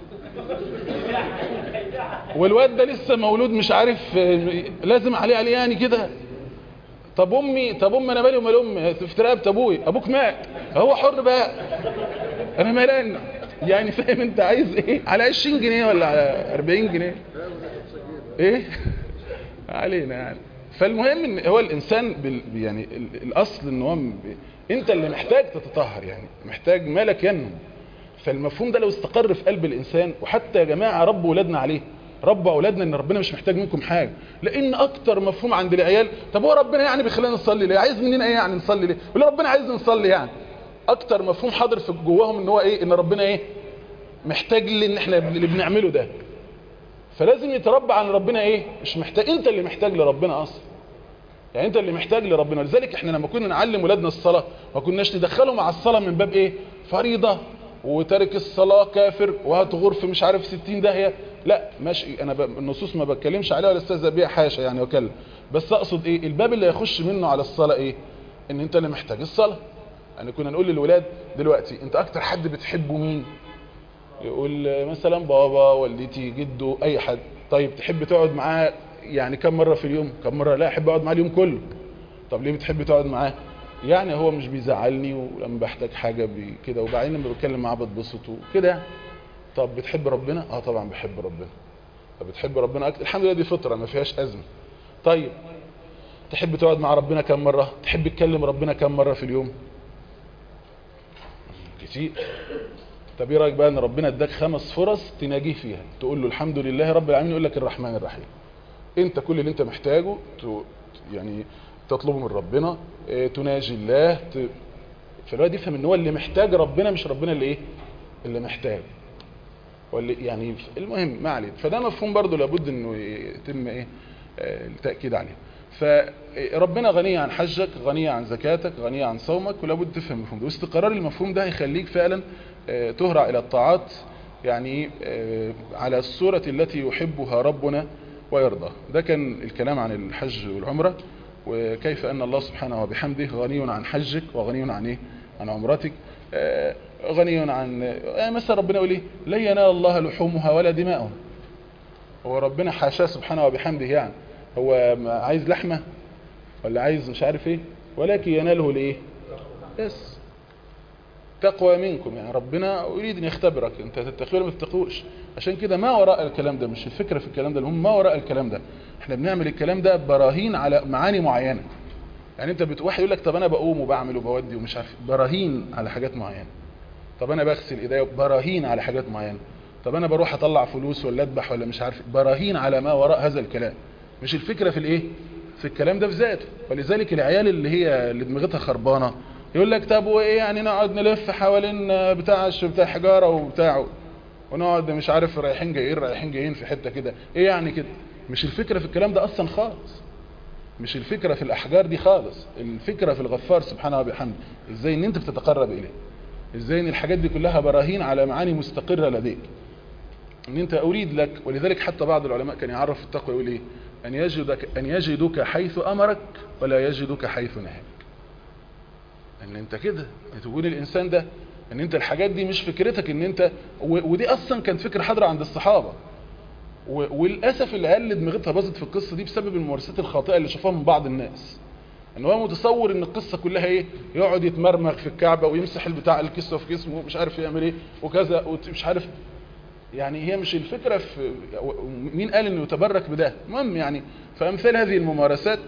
والواد ده لسه مولود مش عارف لازم عليه عليه يعني كده طب امي طب امي انا مالي ومال امي في رقبه ابوي ابوك مات هو حر بقى انا مالان يعني فاهم انت عايز ايه على 20 جنيه ولا على 40 جنيه ايه علينا يعني فالمهم ان هو الانسان بال يعني الاصل ان هو انت اللي محتاج تتطهر يعني محتاج مالك ينمو فالمفهوم ده لو استقر في قلب الانسان وحتى يا جماعه رب ولادنا عليه رب اولادنا ان ربنا مش محتاج منكم حاجه لان اكتر مفهوم عند العيال طب هو ربنا يعني بيخلينا نصلي ليه عايز مننا ايه يعني نصلي ليه ولا ربنا عايزنا نصلي يعني اكتر مفهوم حاضر في جواهم ان هو ايه ان ربنا ايه محتاج لي ان احنا اللي بنعمله ده فلازم يتربى عن ربنا ايه مش محتاج انت اللي محتاج لربنا اصلا يعني انت اللي محتاج لربنا لذلك احنا لما كنا نعلم ولادنا الصلاه ما كناش ندخلهم مع الصلاه من باب ايه فريضه وترك الصلاه كافر وهتغور في مش عارف 60 داهيه لا ماشي انا ب... النصوص ما بتكلمش عليها ولا استاذ بيها حاشا يعني وكلم بس اقصد ايه الباب اللي هيخش منه على الصلاه ايه ان انت اللي محتاج الصلاه يعني كنا نقول للولاد دلوقتي انت اكتر حد بتحبه مين يقول مثلا بابا والدتي جده اي حد طيب تحب تقعد معاه يعني كم مرة في اليوم كم مرة لا احب اقعد معاه اليوم كله طب ليه بتحب تقعد معاه يعني هو مش بيزعلني ولما بحتاج حاجة كده وبعدين لما بتكلم معاه بتبسط وكده يعني طب بتحب ربنا اه طبعا بحب ربنا طب بتحب ربنا أكتر. الحمد لله دي فطرة ما فيهاش ازمة طيب تحب تقعد مع ربنا كم مرة تحب تكلم ربنا كم مرة في اليوم كتير طب ايه رايك بقى ان ربنا اداك خمس فرص تناجيه فيها تقول له الحمد لله رب العالمين يقول لك الرحمن الرحيم انت كل اللي انت محتاجه ت... يعني تطلبه من ربنا اه تناجي الله ت... فالواد يفهم ان هو اللي محتاج ربنا مش ربنا اللي ايه اللي محتاج واللي يعني المهم ما عليه فده مفهوم برضو لابد انه يتم ايه آه، التاكيد عليه فربنا غني عن حجك غني عن زكاتك غني عن صومك ولابد تفهم المفهوم ده واستقرار المفهوم ده هيخليك فعلا آه، تهرع الى الطاعات يعني آه، على الصورة التي يحبها ربنا ويرضى ده كان الكلام عن الحج والعمرة وكيف أن الله سبحانه وبحمده غني عن حجك وغني عن إيه؟ عن عمرتك آه، غني عن آه، مثلا ربنا يقول إيه لن ينال الله لحومها ولا دماؤها هو ربنا حاشاه سبحانه وبحمده يعني هو ما عايز لحمة ولا عايز مش عارف ايه ولكن يناله لايه بس تقوى منكم يعني ربنا يريد ان يختبرك انت تتقي ولا ما تتقوش عشان كده ما وراء الكلام ده مش الفكرة في الكلام ده المهم ما وراء الكلام ده احنا بنعمل الكلام ده براهين على معاني معينة يعني انت بت... واحد يقول لك طب انا بقوم وبعمل وبودي ومش عارف براهين على حاجات معينة طب انا بغسل ايديا براهين على حاجات معينة طب انا بروح اطلع فلوس ولا اذبح ولا مش عارف براهين على ما وراء هذا الكلام مش الفكرة في الايه في الكلام ده في ذاته ولذلك العيال اللي هي اللي دماغتها خربانة يقول لك طب وايه يعني نقعد نلف حوالين بتاع بتاع حجارة وبتاعه ونقعد مش عارف رايحين جايين رايحين جايين في حتة كده ايه يعني كده مش الفكرة في الكلام ده اصلا خالص مش الفكرة في الاحجار دي خالص الفكرة في الغفار سبحانه وبحمده ازاي ان انت بتتقرب اليه ازاي ان الحاجات دي كلها براهين على معاني مستقرة لديك ان انت اريد لك ولذلك حتى بعض العلماء كان يعرف التقوى يقول ايه ان يجدك ان يجدك حيث امرك ولا يجدك حيث نهاك ان انت كده تقول الانسان ده ان انت الحاجات دي مش فكرتك ان انت و- ودي اصلا كانت فكره حاضره عند الصحابه و- وللاسف العيال اللي دماغتها باظت في القصه دي بسبب الممارسات الخاطئه اللي شافوها من بعض الناس ان هو متصور ان القصه كلها ايه يقعد يتمرمغ في الكعبه ويمسح البتاع الكسوه في جسمه ومش عارف يعمل ايه وكذا ومش عارف يعني هي مش الفكره في مين قال انه يتبرك بده المهم يعني فامثال هذه الممارسات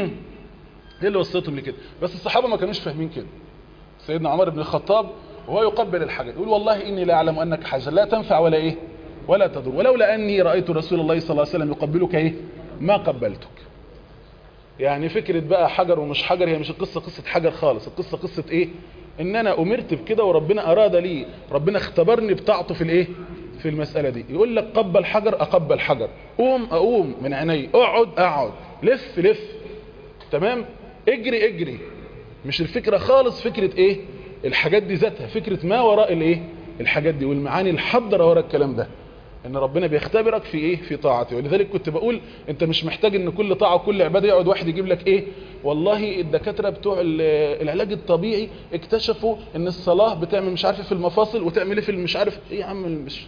هي اللي وصلتهم لكده بس الصحابه ما كانوش فاهمين كده سيدنا عمر بن الخطاب وهو يقبل الحجر يقول والله اني لا اعلم انك حجر لا تنفع ولا ايه ولا تضر ولولا اني رايت رسول الله صلى الله عليه وسلم يقبلك ايه ما قبلتك يعني فكرة بقى حجر ومش حجر هي مش القصة قصة حجر خالص القصة قصة ايه ان انا امرت بكده وربنا اراد لي ربنا اختبرني بطاعته في الايه في المسألة دي يقول لك قبل حجر اقبل حجر قوم اقوم من عيني اقعد اقعد لف لف تمام اجري اجري مش الفكرة خالص فكرة ايه الحاجات دي ذاتها فكرة ما وراء الايه الحاجات دي والمعاني الحضرة وراء الكلام ده ان ربنا بيختبرك في ايه في طاعته ولذلك كنت بقول انت مش محتاج ان كل طاعة وكل عبادة يقعد واحد يجيب لك ايه والله الدكاترة بتوع ال- العلاج الطبيعي اكتشفوا ان الصلاة بتعمل مش عارف إيه في المفاصل وتعمل ايه في مش عارف ايه يا عم مش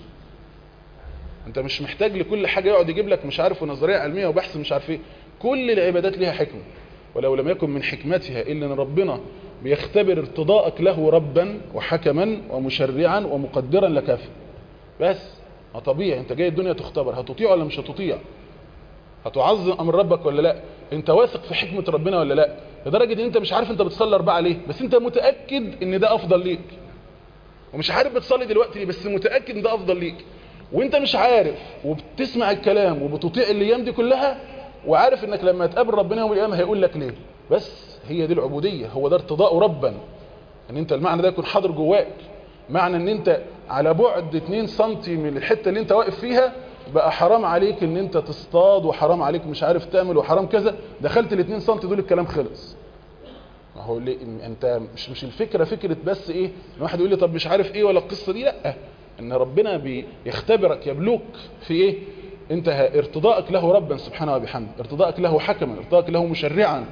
انت مش محتاج لكل حاجة يقعد يجيب لك مش عارف ونظرية علمية وبحث مش عارف ايه كل العبادات ليها حكمة ولو لم يكن من حكمتها الا ان ربنا بيختبر ارتضاءك له ربا وحكما ومشرعا ومقدرا لكافر بس ما طبيعي انت جاي الدنيا تختبر هتطيع ولا مش هتطيع هتعظم امر ربك ولا لا انت واثق في حكمة ربنا ولا لا لدرجة ان انت مش عارف انت بتصلي اربعة ليه بس انت متأكد ان ده افضل ليك ومش عارف بتصلي دلوقتي ليه بس متأكد ان ده افضل ليك وانت مش عارف وبتسمع الكلام وبتطيع الايام دي كلها وعارف انك لما تقابل ربنا يوم القيامه هيقول لك ليه بس هي دي العبوديه هو ده ارتضاء ربا ان انت المعنى ده يكون حاضر جواك معنى ان انت على بعد 2 سم من الحته اللي انت واقف فيها بقى حرام عليك ان انت تصطاد وحرام عليك مش عارف تعمل وحرام كذا دخلت ال 2 سم دول الكلام خلص ما هو ليه انت مش مش الفكره فكره بس ايه ان واحد يقول لي طب مش عارف ايه ولا القصه دي لا ان ربنا بيختبرك يبلوك في ايه انت ارتضاءك له ربا سبحانه وبحمده ارتضاءك له حكما ارتضاءك له مشرعا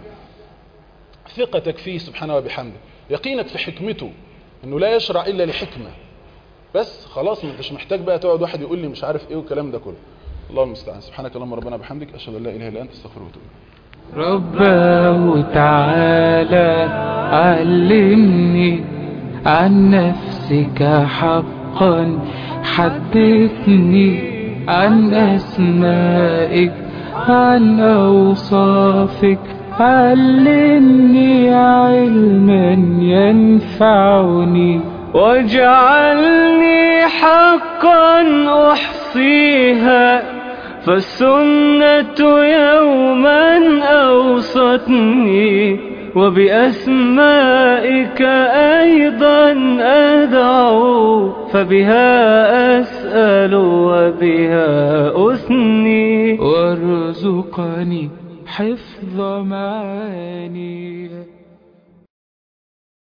ثقتك فيه سبحانه وبحمده يقينك في حكمته انه لا يشرع الا لحكمه بس خلاص ما انتش محتاج بقى تقعد واحد يقول لي مش عارف ايه والكلام ده كله الله المستعان سبحانك اللهم ربنا بحمدك اشهد ان لا اله الا انت استغفرك واتوب اليك رباه تعالى علمني عن نفسك حقا حدثني عن أسمائك عن أوصافك علمني علما ينفعني واجعلني حقا أحصيها فالسنة يوما أوصتني وبأسمائك أيضا أدعو فبها أسأل وبها أثني وارزقني حفظ معانيك